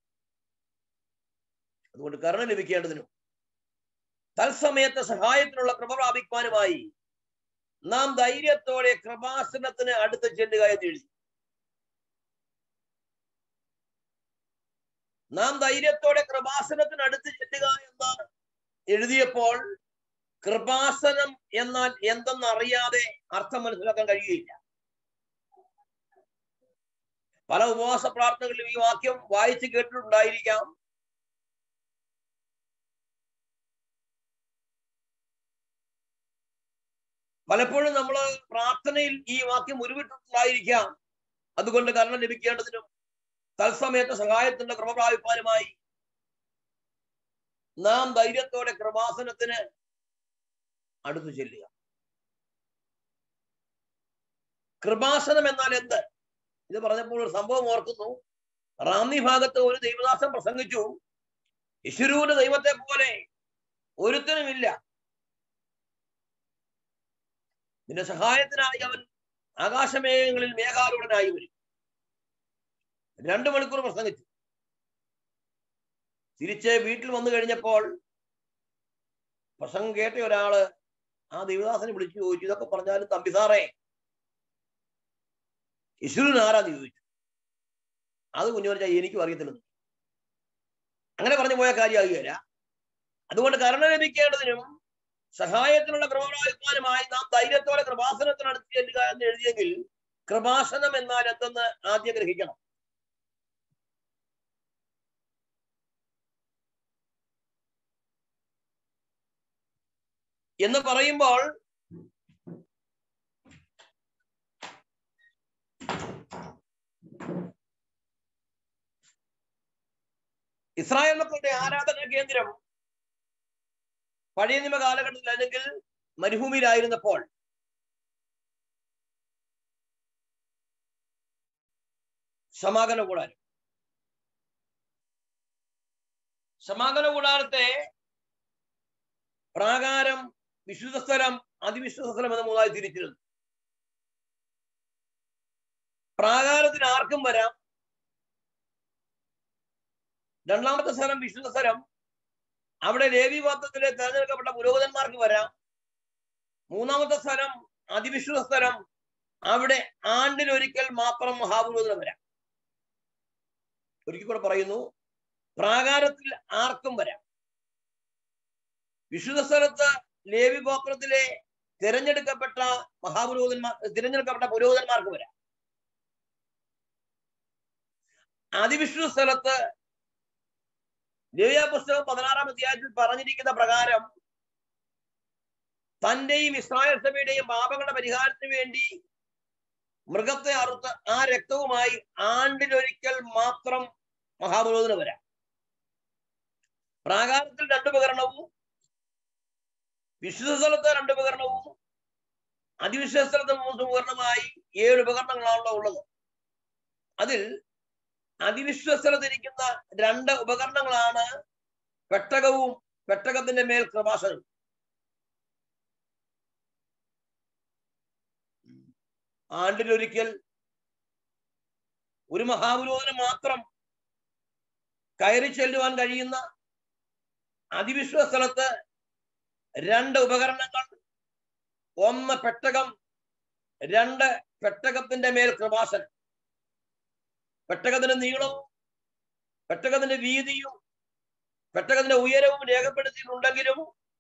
[SPEAKER 5] അതുകൊണ്ട് കരുണ ലഭിക്കേണ്ടതിനും തത്സമയത്തെ സഹായത്തിനുള്ള കൃപ പ്രാപിക്കുവാനുമായി നാം ധൈര്യത്തോടെ കൃപാസനത്തിന് അടുത്ത് ചെല്ലുക എന്ന് എഴുതി നാം ധൈര്യത്തോടെ കൃപാസനത്തിന് അടുത്ത് ചെല്ലുക എന്ന് എഴുതിയപ്പോൾ കൃപാസനം എന്നാൽ എന്തെന്നറിയാതെ അർത്ഥം മനസ്സിലാക്കാൻ കഴിയുകയില്ല പല ഉപവാസ പ്രാർത്ഥനകളിലും ഈ വാക്യം വായിച്ചു കേട്ടിട്ടുണ്ടായിരിക്കാം പലപ്പോഴും നമ്മൾ പ്രാർത്ഥനയിൽ ഈ വാക്യം ഉരുവിട്ടിട്ടുണ്ടായിരിക്കാം അതുകൊണ്ട് കരണം ലഭിക്കേണ്ടതിനും തത്സമയത്തെ സഹായത്തിന്റെ കൃപ പ്രാപിപ്പാനുമായി നാം ധൈര്യത്തോടെ കൃപാസനത്തിന് അടുത്തു ചെല്ലുക കൃപാസനം എന്നാൽ എന്ത് ഇത് പറഞ്ഞപ്പോൾ ഒരു സംഭവം ഓർക്കുന്നു റാന്നി ഭാഗത്ത് ഒരു ദൈവദാസൻ പ്രസംഗിച്ചു യശുരൂന്റെ ദൈവത്തെ പോലെ ഒരുത്തനുമില്ല നിന്റെ സഹായത്തിനായി അവൻ ആകാശമേഘങ്ങളിൽ മേഘാരൂഢനായി വരും രണ്ടു മണിക്കൂർ പ്രസംഗിച്ചു തിരിച്ച് വീട്ടിൽ വന്നു കഴിഞ്ഞപ്പോൾ പ്രസംഗം കേട്ട ഒരാള് ആ ദേവദാസനെ വിളിച്ചു ചോദിച്ചു ഇതൊക്കെ പറഞ്ഞാലും തമ്പി സാറേ യശുരൻ ആരാന്ന് ചോദിച്ചു അത് കുഞ്ഞു പറഞ്ഞാൽ എനിക്കും അറിയത്തില്ലെന്ന് അങ്ങനെ പറഞ്ഞു പോയ കാര്യമാകുകയില്ല അതുകൊണ്ട് കരുണ ലഭിക്കേണ്ടതിനും സഹായത്തിനുള്ള കൃപായുമാനുമായി നാം ധൈര്യത്തോടെ കൃപാസനത്തിനടുത്ത് ചെല്ലുക എന്ന് എഴുതിയെങ്കിൽ കൃപാസനം എന്നാൽ എന്തെന്ന് ആദ്യം ഗ്രഹിക്കണം എന്ന് പറയുമ്പോൾ ഇസ്രായേൽ മക്കളുടെ ആരാധന കേന്ദ്രം പഴയ നിയമ കാലഘട്ടത്തിൽ അല്ലെങ്കിൽ മരുഭൂമിയിലായിരുന്നപ്പോൾ സമാഗമന കൂടാരം സമാഗമന കൂടാരത്തെ പ്രാകാരം വിശുദ്ധ സ്ഥലം അതിവിശുദ്ധ സ്ഥലം എന്ന മൂന്നായി തിരിച്ചിരുന്നു പ്രാകാരത്തിന് ആർക്കും വരാം രണ്ടാമത്തെ സ്ഥലം വിശുദ്ധ സ്ഥലം അവിടെ ലേവി ഗോത്രത്തിലെ തെരഞ്ഞെടുക്കപ്പെട്ട പുരോഹിതന്മാർക്ക് വരാം മൂന്നാമത്തെ സ്ഥലം അതിവിശുദ്ധ സ്ഥലം അവിടെ ആണ്ടിലൊരിക്കൽ മാത്രം മഹാപുരോഹിതം വരാം ഒരിക്കൽ കൂടെ പറയുന്നു പ്രാകാരത്തിൽ ആർക്കും വരാം വിശുദ്ധ സ്ഥലത്ത് ലേവി ഗോത്രത്തിലെ തിരഞ്ഞെടുക്കപ്പെട്ട മഹാപുരോഹിതന്മാർ തിരഞ്ഞെടുക്കപ്പെട്ട പുരോഹിതന്മാർക്ക് വരാം അതിവിശുദ്ധ സ്ഥലത്ത് ലേവ്യ പുസ്തകം പതിനാറാം അധ്യായത്തിൽ പറഞ്ഞിരിക്കുന്ന പ്രകാരം തന്റെയും ഇസ്രായേൽ സഭയുടെയും പാപങ്ങളുടെ പരിഹാരത്തിന് വേണ്ടി മൃഗത്തെ അറുത്ത് ആ രക്തവുമായി ആണ്ടിലൊരിക്കൽ മാത്രം മഹാപുരോധന വരാം പ്രാകാരത്തിൽ രണ്ടുപകരണവും വിശുദ്ധ സ്ഥലത്ത് രണ്ട് ഉപകരണവും അതിവിശുദ്ധ സ്ഥലത്ത് മൂന്ന് ഉപകരണമായി ഏഴ് ഉപകരണങ്ങളാണല്ലോ ഉള്ളത് അതിൽ അതിവിശ്വ സ്ഥലത്തിരിക്കുന്ന രണ്ട് ഉപകരണങ്ങളാണ് പെട്ടകവും പെട്ടകത്തിന്റെ മേൽ കൃപാസനവും ആണ്ടിലൊരിക്കൽ ഒരു മഹാപുരോധനം മാത്രം കയറി ചെല്ലുവാൻ കഴിയുന്ന അതിവിശ്വ സ്ഥലത്ത് രണ്ട് ഉപകരണങ്ങൾ ഒന്ന് പെട്ടകം രണ്ട് പെട്ടകത്തിന്റെ മേൽ കൃപാസനം പെട്ടകത്തിന്റെ നീളവും പെട്ടകത്തിന്റെ വീതിയും പെട്ടകത്തിന്റെ ഉയരവും രേഖപ്പെടുത്തിയിട്ടുണ്ടെങ്കിലും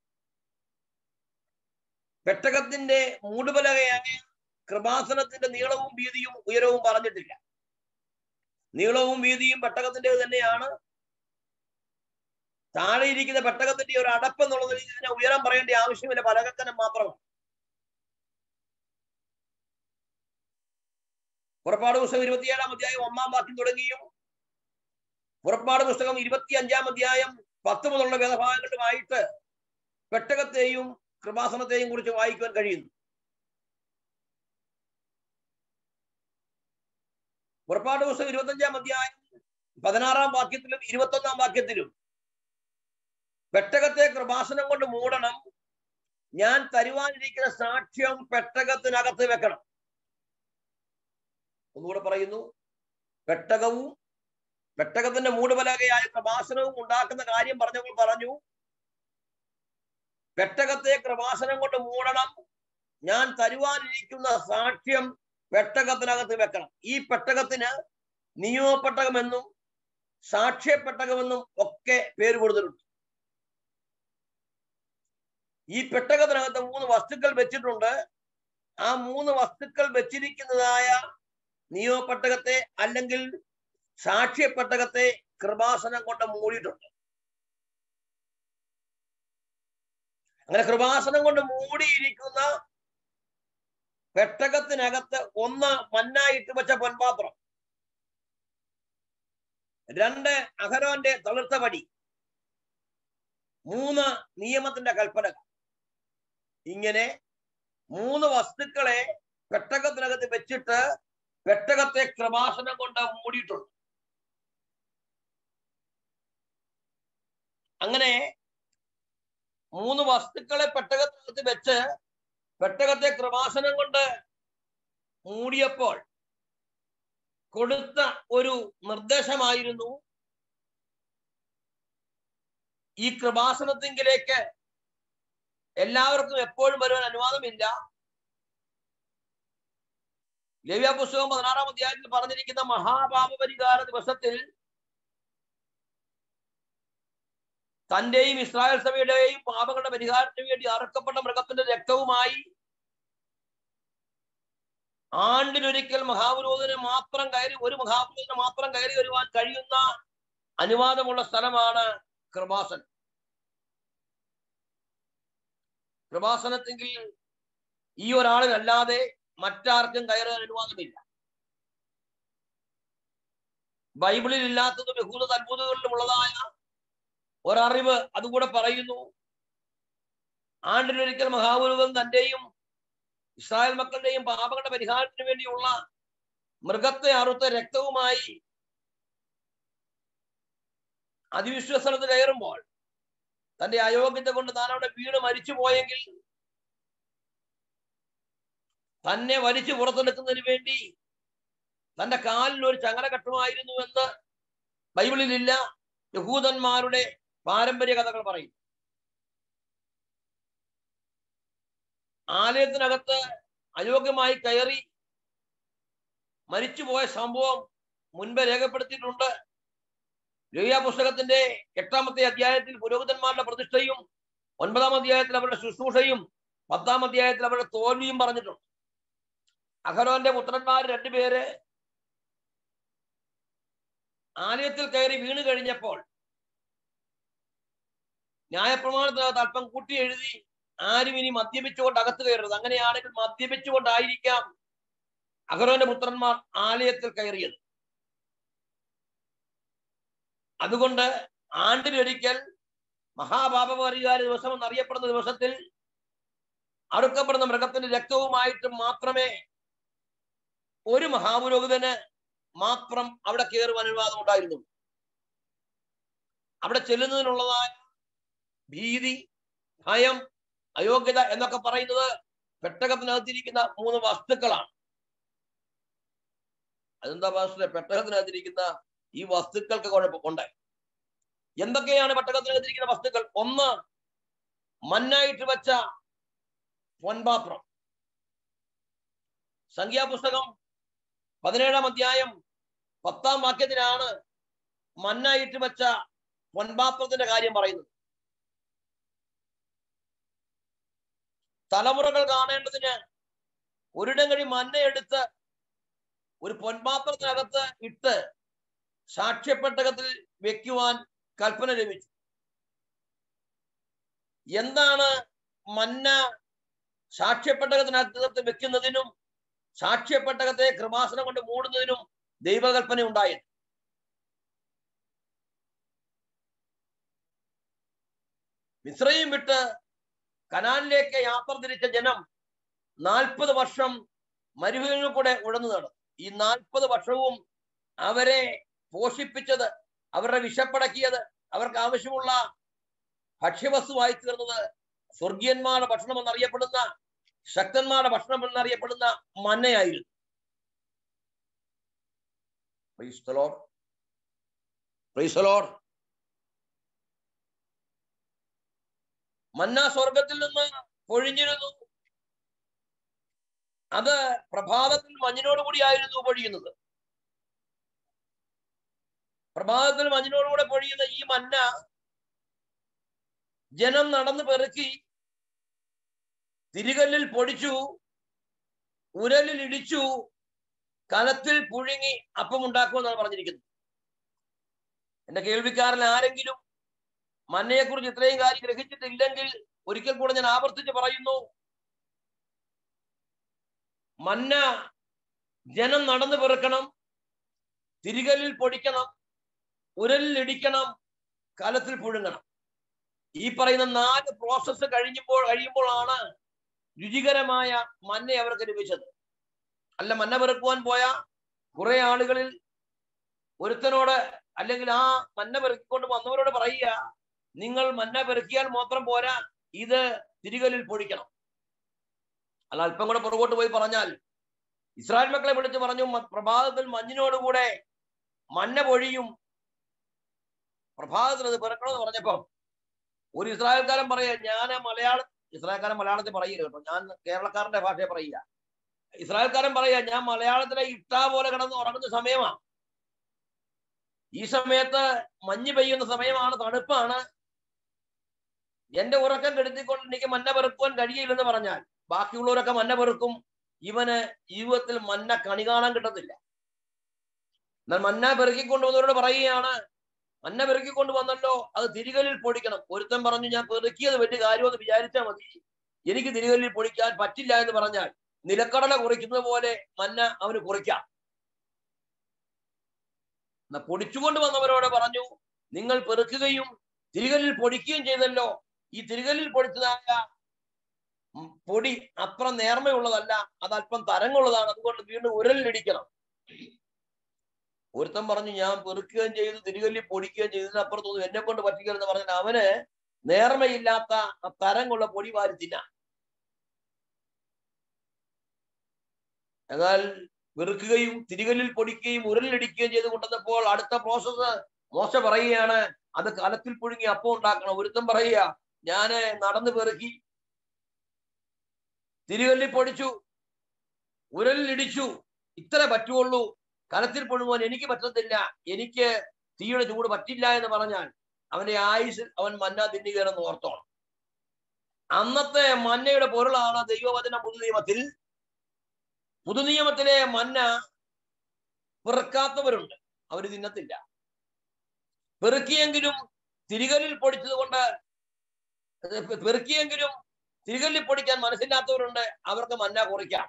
[SPEAKER 5] പെട്ടകത്തിന്റെ മൂടുപലകയായ കൃപാസനത്തിന്റെ നീളവും വീതിയും ഉയരവും പറഞ്ഞിട്ടില്ല നീളവും വീതിയും പെട്ടകത്തിന്റെ തന്നെയാണ് താഴെ ഇരിക്കുന്ന പെട്ടകത്തിന്റെ ഒരു അടപ്പ് എന്നുള്ളത് ഇതിനെ ഉയരം പറയേണ്ട ആവശ്യമില്ല പലകക്കനം മാത്രമാണ് പുറപ്പാട് പുസ്തകം ഇരുപത്തിയേഴാം അധ്യായം ഒന്നാം വാക്യം തുടങ്ങിയും പുറപ്പാട് പുസ്തകം ഇരുപത്തി അഞ്ചാം അധ്യായം പത്ത് മുതലുള്ള വേദഭാഗങ്ങളുമായിട്ട് പെട്ടകത്തെയും കൃപാസനത്തെയും കുറിച്ച് വായിക്കുവാൻ കഴിയുന്നു പുറപ്പാട് പുസ്തകം ഇരുപത്തഞ്ചാം അധ്യായം പതിനാറാം വാക്യത്തിലും ഇരുപത്തൊന്നാം വാക്യത്തിലും പെട്ടകത്തെ കൃപാസനം കൊണ്ട് മൂടണം ഞാൻ തരുവാനിരിക്കുന്ന സാക്ഷ്യം പെട്ടകത്തിനകത്ത് വെക്കണം ഒന്നുകൂടെ പറയുന്നു പെട്ടകവും പെട്ടകത്തിന്റെ മൂടുപലകയായ കൃപാസനവും ഉണ്ടാക്കുന്ന കാര്യം പറഞ്ഞപ്പോൾ പറഞ്ഞു പെട്ടകത്തെ കൃപാസനം കൊണ്ട് മൂടണം ഞാൻ തരുവാനിരിക്കുന്ന സാക്ഷ്യം പെട്ടകത്തിനകത്ത് വെക്കണം ഈ പെട്ടകത്തിന് നിയമപ്പെട്ടകമെന്നും സാക്ഷ്യപ്പെട്ടകമെന്നും ഒക്കെ പേര് കൊടുത്തിട്ടുണ്ട് ഈ പെട്ടകത്തിനകത്ത് മൂന്ന് വസ്തുക്കൾ വെച്ചിട്ടുണ്ട് ആ മൂന്ന് വസ്തുക്കൾ വെച്ചിരിക്കുന്നതായ നിയമപ്പെട്ടകത്തെ അല്ലെങ്കിൽ സാക്ഷ്യപ്പെട്ടകത്തെ കൃപാസനം കൊണ്ട് മൂടിയിട്ടുണ്ട് അങ്ങനെ കൃപാസനം കൊണ്ട് മൂടിയിരിക്കുന്ന പെട്ടകത്തിനകത്ത് ഒന്ന് മന്നായിട്ട് വെച്ച പൊൻപാത്രം രണ്ട് അഹരോന്റെ തളിർത്ത പടി മൂന്ന് നിയമത്തിന്റെ കൽപ്പന ഇങ്ങനെ മൂന്ന് വസ്തുക്കളെ പെട്ടകത്തിനകത്ത് വെച്ചിട്ട് പെട്ടകത്തെ ക്രമാസനം കൊണ്ട് മൂടിയിട്ടുണ്ട് അങ്ങനെ മൂന്ന് വസ്തുക്കളെ പെട്ടകത്തിനകത്ത് വെച്ച് പെട്ടകത്തെ ക്രമാസനം കൊണ്ട് മൂടിയപ്പോൾ കൊടുത്ത ഒരു നിർദ്ദേശമായിരുന്നു ഈ കൃപാസനത്തിങ്കിലേക്ക് എല്ലാവർക്കും എപ്പോഴും വരുവാൻ അനുവാദമില്ല ലേവ്യ പുസ്തകം പതിനാറാം അധ്യായത്തിൽ പറഞ്ഞിരിക്കുന്ന മഹാപാപ പരിഹാര ദിവസത്തിൽ തന്റെയും ഇസ്രായേൽ സഭയുടെയും പാപങ്ങളുടെ പരിഹാരത്തിന് വേണ്ടി അറുക്കപ്പെട്ട മൃഗത്തിന്റെ രക്തവുമായി ആണ്ടിലൊരിക്കൽ മഹാപുരോഹിതന് മാത്രം കയറി ഒരു മഹാപുരോഹിതന് മാത്രം കയറി വരുവാൻ കഴിയുന്ന അനുവാദമുള്ള സ്ഥലമാണ് കൃപാസനം കൃപാസനത്തെങ്കിൽ ഈ ഒരാളിനല്ലാതെ മറ്റാർക്കും കയറാൻ അനുവാദമില്ല ബൈബിളിൽ ഇല്ലാത്തതും യഹൂദ അത്ഭുതങ്ങളിലും ഉള്ളതായ ഒരറിവ് അതുകൂടെ പറയുന്നു ആണ്ടിലൊരിക്കൽ മഹാപുരുവൻ തന്റെയും ഇസ്രായേൽ മക്കളുടെയും പാപങ്ങളുടെ പരിഹാരത്തിന് വേണ്ടിയുള്ള മൃഗത്തെ അറുത്ത രക്തവുമായി അതിവിശ്വസനത്ത് കയറുമ്പോൾ തന്റെ അയോഗ്യത കൊണ്ട് താൻ അവിടെ വീണ് മരിച്ചു പോയെങ്കിൽ തന്നെ വലിച്ചു പുറത്തെടുക്കുന്നതിന് വേണ്ടി തന്റെ കാലിൽ ഒരു ചങ്ങല കെട്ടുമായിരുന്നു എന്ന് ബൈബിളിലില്ല യഹൂദന്മാരുടെ പാരമ്പര്യ കഥകൾ പറയും ആലയത്തിനകത്ത് അയോഗ്യമായി കയറി മരിച്ചുപോയ സംഭവം മുൻപ് രേഖപ്പെടുത്തിയിട്ടുണ്ട് ലേയ പുസ്തകത്തിന്റെ എട്ടാമത്തെ അധ്യായത്തിൽ പുരോഹിതന്മാരുടെ പ്രതിഷ്ഠയും ഒൻപതാം അധ്യായത്തിൽ അവരുടെ ശുശ്രൂഷയും പത്താം അധ്യായത്തിൽ അവരുടെ തോൽവിയും പറഞ്ഞിട്ടുണ്ട് അഹരോന്റെ പുത്രന്മാർ രണ്ടുപേര് ആലയത്തിൽ കയറി വീണ് കഴിഞ്ഞപ്പോൾ ന്യായപ്രമാണത്തിനകത്ത് അല്പം കൂട്ടി എഴുതി ആരും ഇനി മദ്യപിച്ചുകൊണ്ട് അകത്ത് കയറരുത് അങ്ങനെയാണെങ്കിൽ മദ്യപിച്ചുകൊണ്ടായിരിക്കാം അഹരോന്റെ പുത്രന്മാർ ആലയത്തിൽ കയറിയത് അതുകൊണ്ട് ആണ്ടിലൊരിക്കൽ മഹാപാപപരിഹാര ദിവസം എന്നറിയപ്പെടുന്ന ദിവസത്തിൽ അറുക്കപ്പെടുന്ന മൃഗത്തിന്റെ രക്തവുമായിട്ട് മാത്രമേ ഒരു മഹാപുരോഹിതന് മാത്രം അവിടെ കയറുവാൻ അനുവാദം ഉണ്ടായിരുന്നു അവിടെ ചെല്ലുന്നതിനുള്ളതായ ഭീതി ഭയം അയോഗ്യത എന്നൊക്കെ പറയുന്നത് പെട്ടകത്തിനകത്തിരിക്കുന്ന മൂന്ന് വസ്തുക്കളാണ് അതെന്താ പാസ്റ്ററെ പെട്ടകത്തിനകത്തിരിക്കുന്ന ഈ വസ്തുക്കൾക്ക് കുഴപ്പമുണ്ട് എന്തൊക്കെയാണ് പെട്ടകത്തിനകത്തിരിക്കുന്ന വസ്തുക്കൾ ഒന്ന് മണ്ണായിട്ട് വെച്ച പൊൻപാത്രം സംഖ്യാപുസ്തകം പതിനേഴാം അധ്യായം പത്താം വാക്യത്തിലാണ് മണ്ണായിട്ട് വെച്ച പൊൻപാത്രത്തിന്റെ കാര്യം പറയുന്നത് തലമുറകൾ കാണേണ്ടതിന് ഒരിടം കഴി മഞ്ഞ എടുത്ത് ഒരു പൊൻപാത്രത്തിനകത്ത് ഇട്ട് സാക്ഷ്യപ്പെട്ടകത്തിൽ വെക്കുവാൻ കൽപ്പന ലഭിച്ചു എന്താണ് മന്ന സാക്ഷ്യപ്പെട്ടകത്തിനകത്ത് വെക്കുന്നതിനും സാക്ഷ്യപ്പെട്ടകത്തെ കൃപാസനം കൊണ്ട് മൂടുന്നതിനും ദൈവകൽപ്പന ഉണ്ടായത് മിശ്രയും വിട്ട് കനാലിലേക്ക് യാത്ര തിരിച്ച ജനം നാൽപ്പത് വർഷം മരുഭൂമിയിൽ കൂടെ ഉഴന്നു നടന്നു ഈ നാൽപ്പത് വർഷവും അവരെ പോഷിപ്പിച്ചത് അവരുടെ വിശപ്പടക്കിയത് അവർക്ക് ആവശ്യമുള്ള ഭക്ഷ്യവസ്തുവായി തീർന്നത് സ്വർഗീയന്മാരുടെ ഭക്ഷണം എന്നറിയപ്പെടുന്ന ശക്തന്മാരുടെ ഭക്ഷണം എന്നറിയപ്പെടുന്ന മന്നയായിരുന്നു Praise the Lord. Praise the Lord. മന്ന സ്വർഗത്തിൽ നിന്ന് പൊഴിഞ്ഞിരുന്നു അത് പ്രഭാതത്തിൽ മഞ്ഞിനോട് കൂടിയായിരുന്നു പൊഴിയുന്നത് പ്രഭാതത്തിൽ മഞ്ഞിനോടുകൂടെ പൊഴിയുന്ന ഈ മന്ന ജനം നടന്ന് പെറുക്കി തിരികല്ലിൽ പൊടിച്ചു ഉരലിൽ ഇടിച്ചു കലത്തിൽ പുഴുങ്ങി അപ്പം ഉണ്ടാക്കുമെന്നാണ് പറഞ്ഞിരിക്കുന്നത് എന്റെ കേൾവിക്കാരൻ ആരെങ്കിലും മന്നയെ കുറിച്ച് ഇത്രയും കാര്യം ഗ്രഹിച്ചിട്ടില്ലെങ്കിൽ ഒരിക്കൽ കൂടെ ഞാൻ ആവർത്തിച്ച് പറയുന്നു മന്ന ജനം നടന്നു പെറുക്കണം തിരികല്ലിൽ പൊടിക്കണം ഉരലിൽ ഇടിക്കണം കലത്തിൽ പുഴുങ്ങണം ഈ പറയുന്ന നാല് പ്രോസസ്സ് കഴിഞ്ഞപ്പോൾ കഴിയുമ്പോഴാണ് രുചികരമായ മന്ന അവർക്ക് ലഭിച്ചത് അല്ല മന്ന പെറുക്കുവാൻ പോയ കുറെ ആളുകളിൽ ഒരുത്തനോട് അല്ലെങ്കിൽ ആ മന്ന പെറുക്കിക്കൊണ്ട് വന്നവരോട് പറയുക നിങ്ങൾ മന്ന പെറുക്കിയാൽ മാത്രം പോരാ ഇത് തിരികലിൽ പൊടിക്കണം അല്ല അല്പം കൂടെ പുറകോട്ട് പോയി പറഞ്ഞാൽ ഇസ്രായേൽ മക്കളെ വിളിച്ച് പറഞ്ഞു "മ- പ്രഭാതത്തിൽ മഞ്ഞിനോടുകൂടെ മഞ്ഞ പൊഴിയും പ്രഭാതത്തിൽ അത് പിറക്കണമെന്ന് പറഞ്ഞപ്പം ഒരു ഇസ്രായേൽക്കാരൻ പറയാ ഞാൻ മലയാള ഇസ്രായേൽക്കാരൻ മലയാളത്തിൽ പറയുക കേട്ടോ ഞാൻ കേരളക്കാരന്റെ ഭാഷയെ പറയുക ഇസ്രായേൽക്കാരൻ പറയാ ഞാൻ മലയാളത്തിലെ ഇട്ടാ പോലെ കിടന്ന് ഉറങ്ങുന്ന സമയമാണ് ഈ സമയത്ത് മഞ്ഞ് പെയ്യുന്ന സമയമാണ് തണുപ്പാണ് എന്റെ ഉറക്കം കെടുത്തിക്കൊണ്ട് എനിക്ക് മഞ്ഞ പെറുക്കുവാൻ കഴിയില്ലെന്ന് പറഞ്ഞാൽ ബാക്കിയുള്ളവരൊക്കെ മഞ്ഞ പെറുക്കും ഇവന് ജീവിതത്തിൽ മഞ്ഞ കണി കാണാൻ കിട്ടത്തില്ല എന്നാൽ മഞ്ഞ പെറുക്കിക്കൊണ്ടുവന്നവരോട് പറയുകയാണ് മഞ്ഞ പെറുക്കിക്കൊണ്ട് വന്നല്ലോ അത് തിരികലിൽ പൊടിക്കണം ഒരുത്തൻ പറഞ്ഞു ഞാൻ പെറുക്കിയത് വലിയ കാര്യമെന്ന് വിചാരിച്ചാൽ മതി എനിക്ക് തിരികലിൽ പൊടിക്കാൻ പറ്റില്ല എന്ന് പറഞ്ഞാൽ നിലക്കടല കുറിക്കുന്നത് പോലെ മഞ്ഞ അവന് കുറിക്കാം എന്നാ പൊടിച്ചുകൊണ്ട് വന്നവരോട് പറഞ്ഞു നിങ്ങൾ പെറുക്കുകയും തിരികലിൽ പൊടിക്കുകയും ചെയ്തല്ലോ ഈ തിരികലിൽ പൊടിച്ചതായ ഉം, പൊടി അത്ര നേർമയുള്ളതല്ല അത് അല്പം തരങ്ങുള്ളതാണ് അതുകൊണ്ട് വീണ്ടും ഉരലിടിക്കണം ഒരുത്തൻ പറഞ്ഞു ഞാൻ പെറുക്കുകയും ചെയ്തു തിരികല്ലിൽ പൊടിക്കുകയും ചെയ്തതിനപ്പുറത്തൊന്നും എന്നെ കൊണ്ട് പറ്റിക്കരുതെന്ന് പറഞ്ഞാൽ അവന് നേർമയില്ലാത്ത ആ തരങ്ങുള്ള പൊടി വാരി തിന്നാം എന്നാൽ വെറുക്കുകയും തിരികല്ലിൽ പൊടിക്കുകയും ഉരലിടിക്കുകയും ചെയ്ത് കൊണ്ടുവന്നപ്പോൾ അടുത്ത പ്രോസസ്സ് മോശ പറയുകയാണ് അത് കലത്തിൽ പുഴുങ്ങി അപ്പം ഉണ്ടാക്കണം ഒരുത്തൻ പറയുക ഞാന് നടന്ന് പെറുക്കി തിരികല്ലിൽ പൊടിച്ചു ഉരലിടിച്ചു ഇത്ര പറ്റുള്ളൂ കലത്തിൽ പുഴുങ്ങുവാൻ എനിക്ക് പറ്റത്തില്ല എനിക്ക് തീയുടെ ചൂട് പറ്റില്ല എന്ന് പറഞ്ഞാൽ അവന്റെ ആയുസ് അവൻ മന്ന തിന്നുകയെന്ന് ഓർത്തോണം അന്നത്തെ മന്നയുടെ പൊരുളാണ് ദൈവവചന പുതുനിയമത്തിൽ പുതുനിയമത്തിലെ മന്ന പെറുക്കാത്തവരുണ്ട് അവർ തിന്നത്തില്ല പെറുക്കിയെങ്കിലും തിരികലിൽ പൊടിച്ചത് കൊണ്ട് പെറുക്കിയെങ്കിലും തിരികലിൽ പൊടിക്കാൻ മനസ്സില്ലാത്തവരുണ്ട് അവർക്ക് മന്ന കുറിക്കാം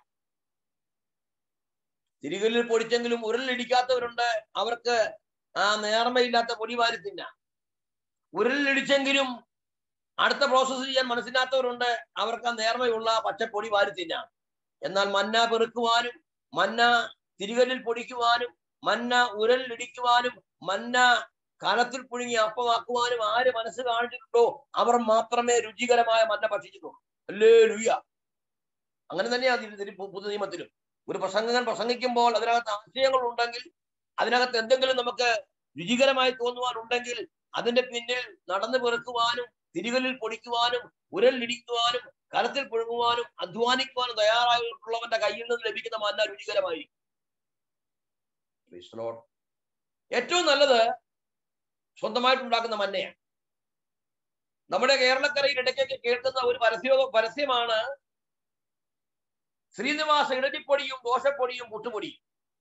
[SPEAKER 5] തിരികലിൽ പൊടിച്ചെങ്കിലും ഉരുളിടിക്കാത്തവരുണ്ട് അവർക്ക് ആ നേർമയില്ലാത്ത പൊടി വാരി തിന്നാം ഉരുളിടിച്ചെങ്കിലും അടുത്ത പ്രോസസ്സ് ചെയ്യാൻ മനസ്സിലാത്തവരുണ്ട് അവർക്ക് ആ നേർമയുള്ള പച്ചപ്പൊടി വാരി തിന്നാം എന്നാൽ മന്ന പെറുക്കുവാനും മന്ന തിരികലിൽ പൊടിക്കുവാനും മന്ന ഉരലിടിക്കുവാനും മന്ന കലത്തിൽ പുഴുങ്ങി അപ്പമാക്കുവാനും ആര് മനസ്സ് കാണിച്ചിട്ടുണ്ടോ അവർ മാത്രമേ രുചികരമായ മന്ന ഭക്ഷിച്ചിട്ടുള്ളൂ അല്ലേ ലുയ്യ അങ്ങനെ തന്നെയാണ് ഇതിൽ പുതു നിയമത്തിലും ഒരു പ്രസംഗകൻ പ്രസംഗിക്കുമ്പോൾ അതിനകത്ത് ആശയങ്ങൾ ഉണ്ടെങ്കിൽ അതിനകത്ത് എന്തെങ്കിലും നമുക്ക് രുചികരമായി തോന്നുവാനുണ്ടെങ്കിൽ അതിന്റെ പിന്നിൽ നടന്നു പെറുക്കുവാനും തിരികലിൽ പൊടിക്കുവാനും ഉരലിടിക്കുവാനും കലത്തിൽ പുഴുങ്ങുവാനും അധ്വാനിക്കുവാനും തയ്യാറായിട്ടുള്ളവന്റെ കയ്യിൽ നിന്ന് ലഭിക്കുന്ന മന്ന രുചികരമായിരിക്കും Praise the Lord. ഏറ്റവും നല്ലത് സ്വന്തമായിട്ടുണ്ടാക്കുന്ന മന്നയാണ് നമ്മുടെ കേരളക്കരയിൽ ഇടയ്ക്കൊക്കെ കേൾക്കുന്ന ഒരു പരസ്യ പരസ്യമാണ് ശ്രീനിവാസ ഇടലിപ്പൊടിയും ദോശപ്പൊടിയും മുട്ടുപൊടിയും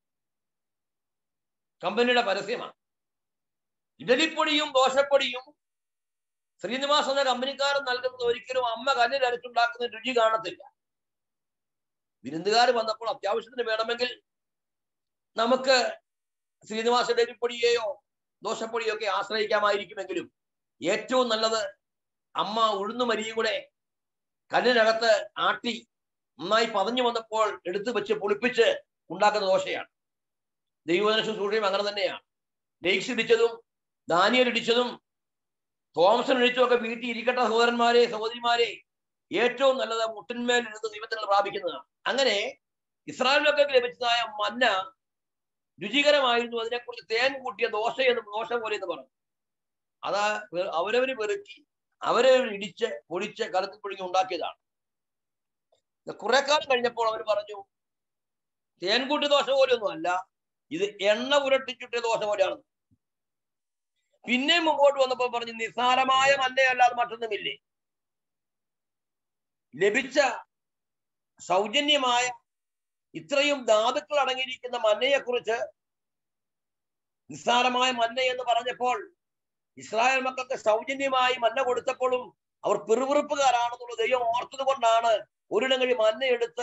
[SPEAKER 5] കമ്പനിയുടെ പരസ്യമാണ് ഇഡലിപ്പൊടിയും ദോശപ്പൊടിയും ശ്രീനിവാസ് എന്ന കമ്പനിക്കാരൻ നൽകുന്നത് ഒരിക്കലും അമ്മ കല്ലിൽ അരച്ചുണ്ടാക്കുന്ന രുചി കാണത്തില്ല വിരുന്നുകാർ വന്നപ്പോൾ അത്യാവശ്യത്തിന് വേണമെങ്കിൽ നമുക്ക് ശ്രീനിവാസ ഇഡലിപ്പൊടിയെയോ ദോശപ്പൊടിയോ ഒക്കെ ആശ്രയിക്കാമായിരിക്കുമെങ്കിലും ഏറ്റവും നല്ലത് അമ്മ ഉഴുന്നുമരിയും കൂടെ കല്ലിനകത്ത് ആട്ടി നന്നായി പതഞ്ഞു വന്നപ്പോൾ എടുത്തു വെച്ച് പൊളിപ്പിച്ച് ഉണ്ടാക്കുന്ന ദോശയാണ് ദൈവജന ശുശ്രൂഷയും അങ്ങനെ തന്നെയാണ് ലേക്സ് ഇടിച്ചതും ദാനിയൽ ഇടിച്ചതും തോമസൺ ഇടിച്ചതും ഒക്കെ വീട്ടിൽ ഇരിക്കട്ടെ സഹോദരന്മാരെ സഹോദരിമാരെ ഏറ്റവും നല്ലത് മുട്ടിന്മേൽ ഇരുന്ന് ദൈവത്തിൽ പ്രാപിക്കുന്നതാണ് അങ്ങനെ ഇസ്രായേൽ മക്കൾക്ക് ലഭിച്ചതായ മന്ന രുചികരമായിരുന്നു അതിനെക്കുറിച്ച് തേൻ കൂട്ടിയ ദോശ എന്ന് ദോശ പോലെ എന്ന് പറഞ്ഞു അതാ അവരവര് പെറുക്കി അവരവർ ഇടിച്ച് പൊടിച്ച് കലത്തിൽ പൊടിഞ്ഞ് ഉണ്ടാക്കിയതാണ് കുറെ കാലം കഴിഞ്ഞപ്പോൾ അവർ പറഞ്ഞു തേൻകൂട്ടി ദോശ പോലെയൊന്നും അല്ല ഇത് എണ്ണ പുരട്ടിച്ചുട്ടിയ ദോശ പോലെയാണ് പിന്നെ മുമ്പോട്ട് വന്നപ്പോൾ പറഞ്ഞു നിസ്സാരമായ മന്നയല്ലാതെ മറ്റൊന്നുമില്ലേ ലഭിച്ച സൗജന്യമായ ഇത്രയും ധാതുക്കൾ അടങ്ങിയിരിക്കുന്ന മന്നയെക്കുറിച്ച് നിസ്സാരമായ മന്ന എന്ന് പറഞ്ഞപ്പോൾ ഇസ്രായേൽ മക്കൾക്ക് സൗജന്യമായി മന്ന കൊടുത്തപ്പോഴും അവർ പിറുപിറുപ്പുകാരാണെന്നുള്ള ദൈവം ഓർത്തത് കൊണ്ടാണ് ഒരിടങ്ങഴി മന്ന എടുത്ത്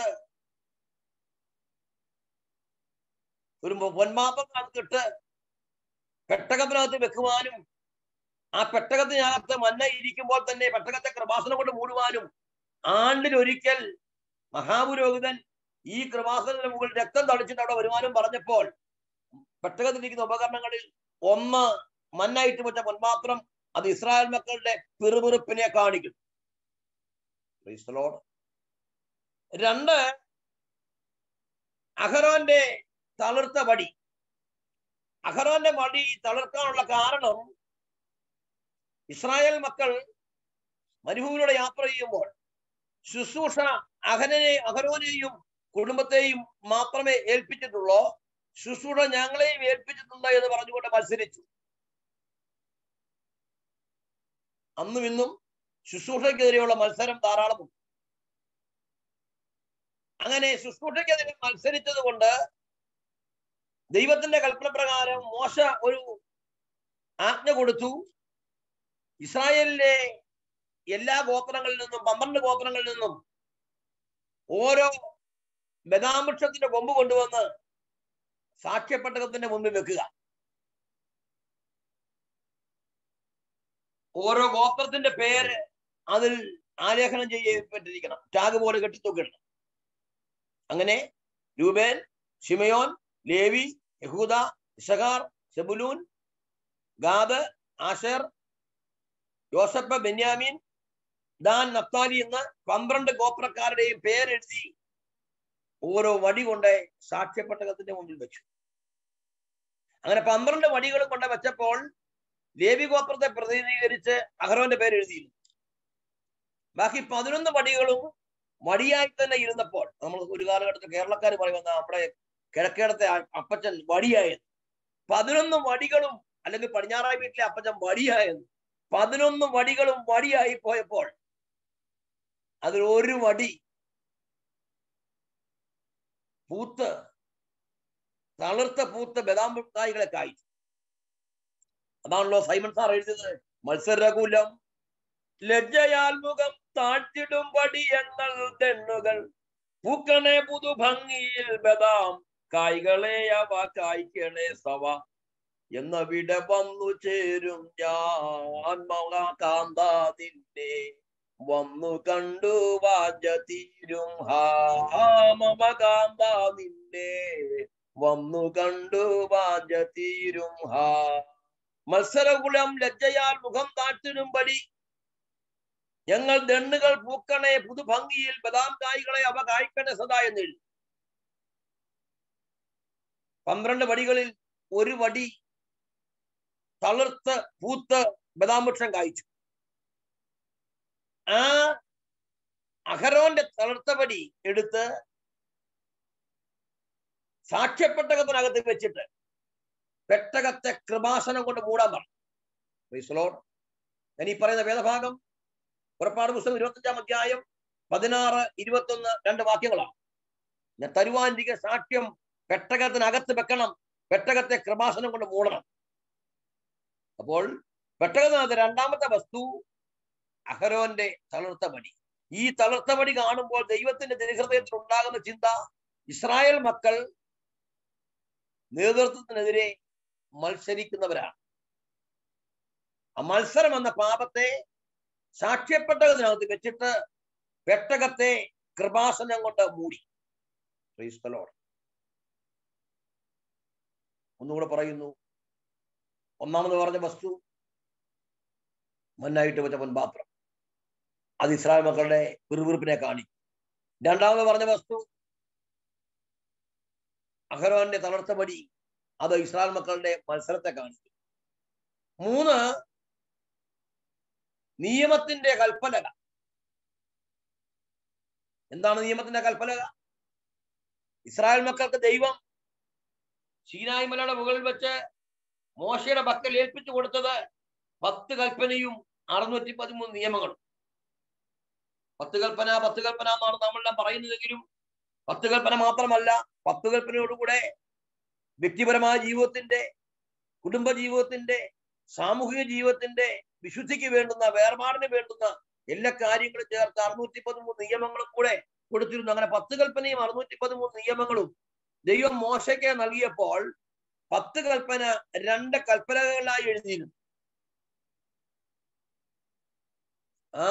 [SPEAKER 5] ഒരു പൊന്മാപ്പത്തിട്ട് പെട്ടകത്തിനകത്ത് വെക്കുവാനും ആ പെട്ടകത്തിനകത്ത് മന്ന ഇരിക്കുമ്പോൾ തന്നെ പെട്ടകത്തെ കൃപാസനം കൊണ്ട് മൂടുവാനും ആണ്ടിലൊരിക്കൽ മഹാപുരോഹിതൻ ഈ കൃപാസനത്തിന് മുകളിൽ രക്തം തളിച്ചിട്ട് അവിടെ വരുവാനും പറഞ്ഞപ്പോൾ പെട്ടകത്തിരിക്കുന്ന ഉപകരണങ്ങളിൽ ഒന്ന് മന്നായിട്ട് വെച്ച പൊന്മാത്രം അത് ഇസ്രായേൽ മക്കളുടെ പിറുപിറുപ്പിനെ കാണിക്കും രണ്ട് അഹരോന്റെ തളിർത്ത വടി അഹരോന്റെ വടി തളിർക്കാനുള്ള കാരണം ഇസ്രായേൽ മക്കൾ മരുഭൂമിയിലൂടെ യാത്ര ചെയ്യുമ്പോൾ ശുശ്രൂഷ അഹനെ അഹരോനെയും കുടുംബത്തെയും മാത്രമേ ഏൽപ്പിച്ചിട്ടുള്ളൂ ശുശ്രൂഷ ഞങ്ങളെയും ഏൽപ്പിച്ചിട്ടുണ്ട് എന്ന് പറഞ്ഞുകൊണ്ട് മത്സരിച്ചു അന്നും ഇന്നും ശുശ്രൂഷയ്ക്കെതിരെയുള്ള മത്സരം ധാരാളമുണ്ട് അങ്ങനെ ശുശ്രൂഷയ്ക്കെതിരെ മത്സരിച്ചത് കൊണ്ട് ദൈവത്തിന്റെ കൽപ്പന പ്രകാരം മോശ ഒരു ആജ്ഞ കൊടുത്തു ഇസ്രായേലിലെ എല്ലാ ഗോത്രങ്ങളിൽ നിന്നും പന്ത്രണ്ട് ഗോത്രങ്ങളിൽ നിന്നും ഓരോ ബദാമൃക്ഷത്തിന്റെ കൊമ്പ് കൊണ്ടുവന്ന് സാക്ഷ്യപ്പെട്ടകത്തിന്റെ മുമ്പിൽ വെക്കുക ഓരോ ഗോത്രത്തിന്റെ പേര് അതിൽ ആലേഖനം ചെയ്യപ്പെട്ടിരിക്കണം ടാഗ് പോലെ കെട്ടിത്തൂക്കിടണം അങ്ങനെ രൂപേൻ ഷിമയോൻ ലേവി യഹൂദ Issachar Zebulun Gad Asher Joseph Benjamin Dan Naphtali എന്ന പന്ത്രണ്ട് ഗോത്രക്കാരുടെയും പേരെഴുതി ഓരോ വടി കൊണ്ട് സാക്ഷ്യപ്പെട്ടകത്തിന്റെ മുമ്പിൽ വെച്ചു അങ്ങനെ പന്ത്രണ്ട് വടികളും കൊണ്ട് വെച്ചപ്പോൾ ലേവി ഗോത്രത്തെ പ്രതിനിധീകരിച്ച് അഹ്റോന്റെ പേര് എഴുതിയിരുന്നു ബാക്കി പതിനൊന്ന് വടികളും വടിയായി തന്നെ ഇരുന്നപ്പോൾ നമ്മൾ ഒരു കാലഘട്ടത്തിൽ കേരളക്കാർ പറയുന്ന നമ്മുടെ കിഴക്കേടത്തെ അ- അപ്പച്ചൻ വടിയായത് പതിനൊന്ന് വടികളും അല്ലെങ്കിൽ പടിഞ്ഞാറായി വീട്ടിലെ അപ്പച്ചൻ വടിയായത് പതിനൊന്ന് വടികളും വടിയായി പോയപ്പോൾ അതിൽ ഒരു വടി പൂത്ത് തളിർത്ത പൂത്ത് ബദാംകായികളെ കായ്ച്ചു അതാണല്ലോ സൈമൺ സാർ എഴുതിയത് മത്സരകുലം ലജ്ജയാൽ മുഖം താഴ്ത്തിടും പടിയങ്ങൾ തെണ്ണുകൾ പൂക്കണേ പുതു ഭംഗിയിൽ ബദാം കായ്കളെ അവ കായ്ക്കണേ സവ എന്നവിടെ വന്നു ചേരും ഞാൻ മഹാകാന്ത നിന്നെ വന്നു കണ്ടു വാജ തീരും ഹാമകാന്ത നിന്നെ വന്നു കണ്ടു വാജ തീരും ഹാ മത്സരകുലം ലജ്ജയാൽ മുഖം താഴ്ത്തിടും പടി ഞങ്ങൾ ദണ്ണുകൾ പൂക്കണേ പുതുഭംഗിയിൽ ബദാം കായ്കളെ അവ കായ്ക്കണേ സദാ എന്ന് എഴുതി പന്ത്രണ്ട് വടികളിൽ ഒരു വടി തളിർത്ത് പൂത്ത് ബദാം വൃക്ഷം കായ്ച്ചു ആ അഹരോന്റെ തളിർത്ത വടി എടുത്ത് സാക്ഷ്യപ്പെട്ടകത്തിനകത്ത് വെച്ചിട്ട് പെട്ടകത്തെ കൃപാസനം കൊണ്ട് മൂടാൻ പറഞ്ഞു Praise the Lord. ഞാൻ ഈ പറയുന്ന വേദഭാഗം പുറപ്പാട് പുസ്തകം ഇരുപത്തഞ്ചാം അധ്യായം പതിനാറ് ഇരുപത്തൊന്ന് രണ്ട് വാക്യങ്ങളാണ് ഞാൻ തരുവാനിരിക്കെ സാക്ഷ്യം പെട്ടകത്തിനകത്ത് വെക്കണം പെട്ടകത്തെ കൃപാസനം കൊണ്ട് മൂടണം അപ്പോൾ പെട്ടകത്തിനകത്ത് രണ്ടാമത്തെ വസ്തു അഹരോന്റെ തളിർത്ത പടി ഈ തളിർത്ത പടി കാണുമ്പോൾ ദൈവത്തിന്റെ തിരുഹൃദയത്തിൽ ഉണ്ടാകുന്ന ചിന്ത ഇസ്രായേൽ മക്കൾ നേതൃത്വത്തിനെതിരെ മത്സരിക്കുന്നവരാണ് ആ മത്സരം എന്ന പാപത്തെ സാക്ഷ്യപ്പെട്ടതിനകത്ത് വെച്ചിട്ട് പെട്ടകത്തെ കൃപാസനം കൊണ്ട് മൂടി Praise the Lord. ഒന്നുകൂടെ പറയുന്നു ഒന്നാമത് പറഞ്ഞ വസ്തു മണ്ണായിട്ട് വെച്ച പൊൻപാത്രം അത് ഇസ്രായേൽ മക്കളുടെ പിറുപിറുപ്പിനെ കാണിക്കും രണ്ടാമത് പറഞ്ഞ വസ്തു അഹരോന്റെ തളർത്ത പടി അത് ഇസ്രായേൽ മക്കളുടെ മത്സരത്തെ കാണിക്കും മൂന്ന് നിയമത്തിന്റെ കൽപ്പലക എന്താണ് നിയമത്തിന്റെ കൽപ്പലക ഇസ്രായേൽ മക്കൾക്ക് ദൈവം സീനായ് മലയുടെ മുകളിൽ വെച്ച് മോശയുടെ പക്കൽ ഏൽപ്പിച്ചു കൊടുത്തത് പത്ത് കൽപ്പനയും അറുന്നൂറ്റി പതിമൂന്ന് നിയമങ്ങളും പത്ത് കൽപ്പന പത്ത് കൽപ്പന എന്നാണ് നമ്മളെല്ലാം പറയുന്നതെങ്കിലും പത്ത് കൽപ്പന മാത്രമല്ല പത്ത് കൽപ്പനയോടുകൂടെ വ്യക്തിപരമായ ജീവിതത്തിന്റെ കുടുംബ ജീവിതത്തിന്റെ സാമൂഹിക ജീവിതത്തിന്റെ വിശുദ്ധിക്ക് വേണ്ടുന്ന വേർപാടിന് വേണ്ടുന്ന എല്ലാ കാര്യങ്ങളും ചേർത്ത് അറുന്നൂറ്റി പതിമൂന്ന് നിയമങ്ങളും കൂടെ കൊടുത്തിരുന്നു അങ്ങനെ പത്ത് കൽപ്പനയും അറുന്നൂറ്റി പതിമൂന്ന് നിയമങ്ങളും ദൈവം മോശയ്ക്ക് നൽകിയപ്പോൾ പത്ത് കൽപ്പന രണ്ട് കൽപ്പനകളായി എഴുതിയിരുന്നു ആ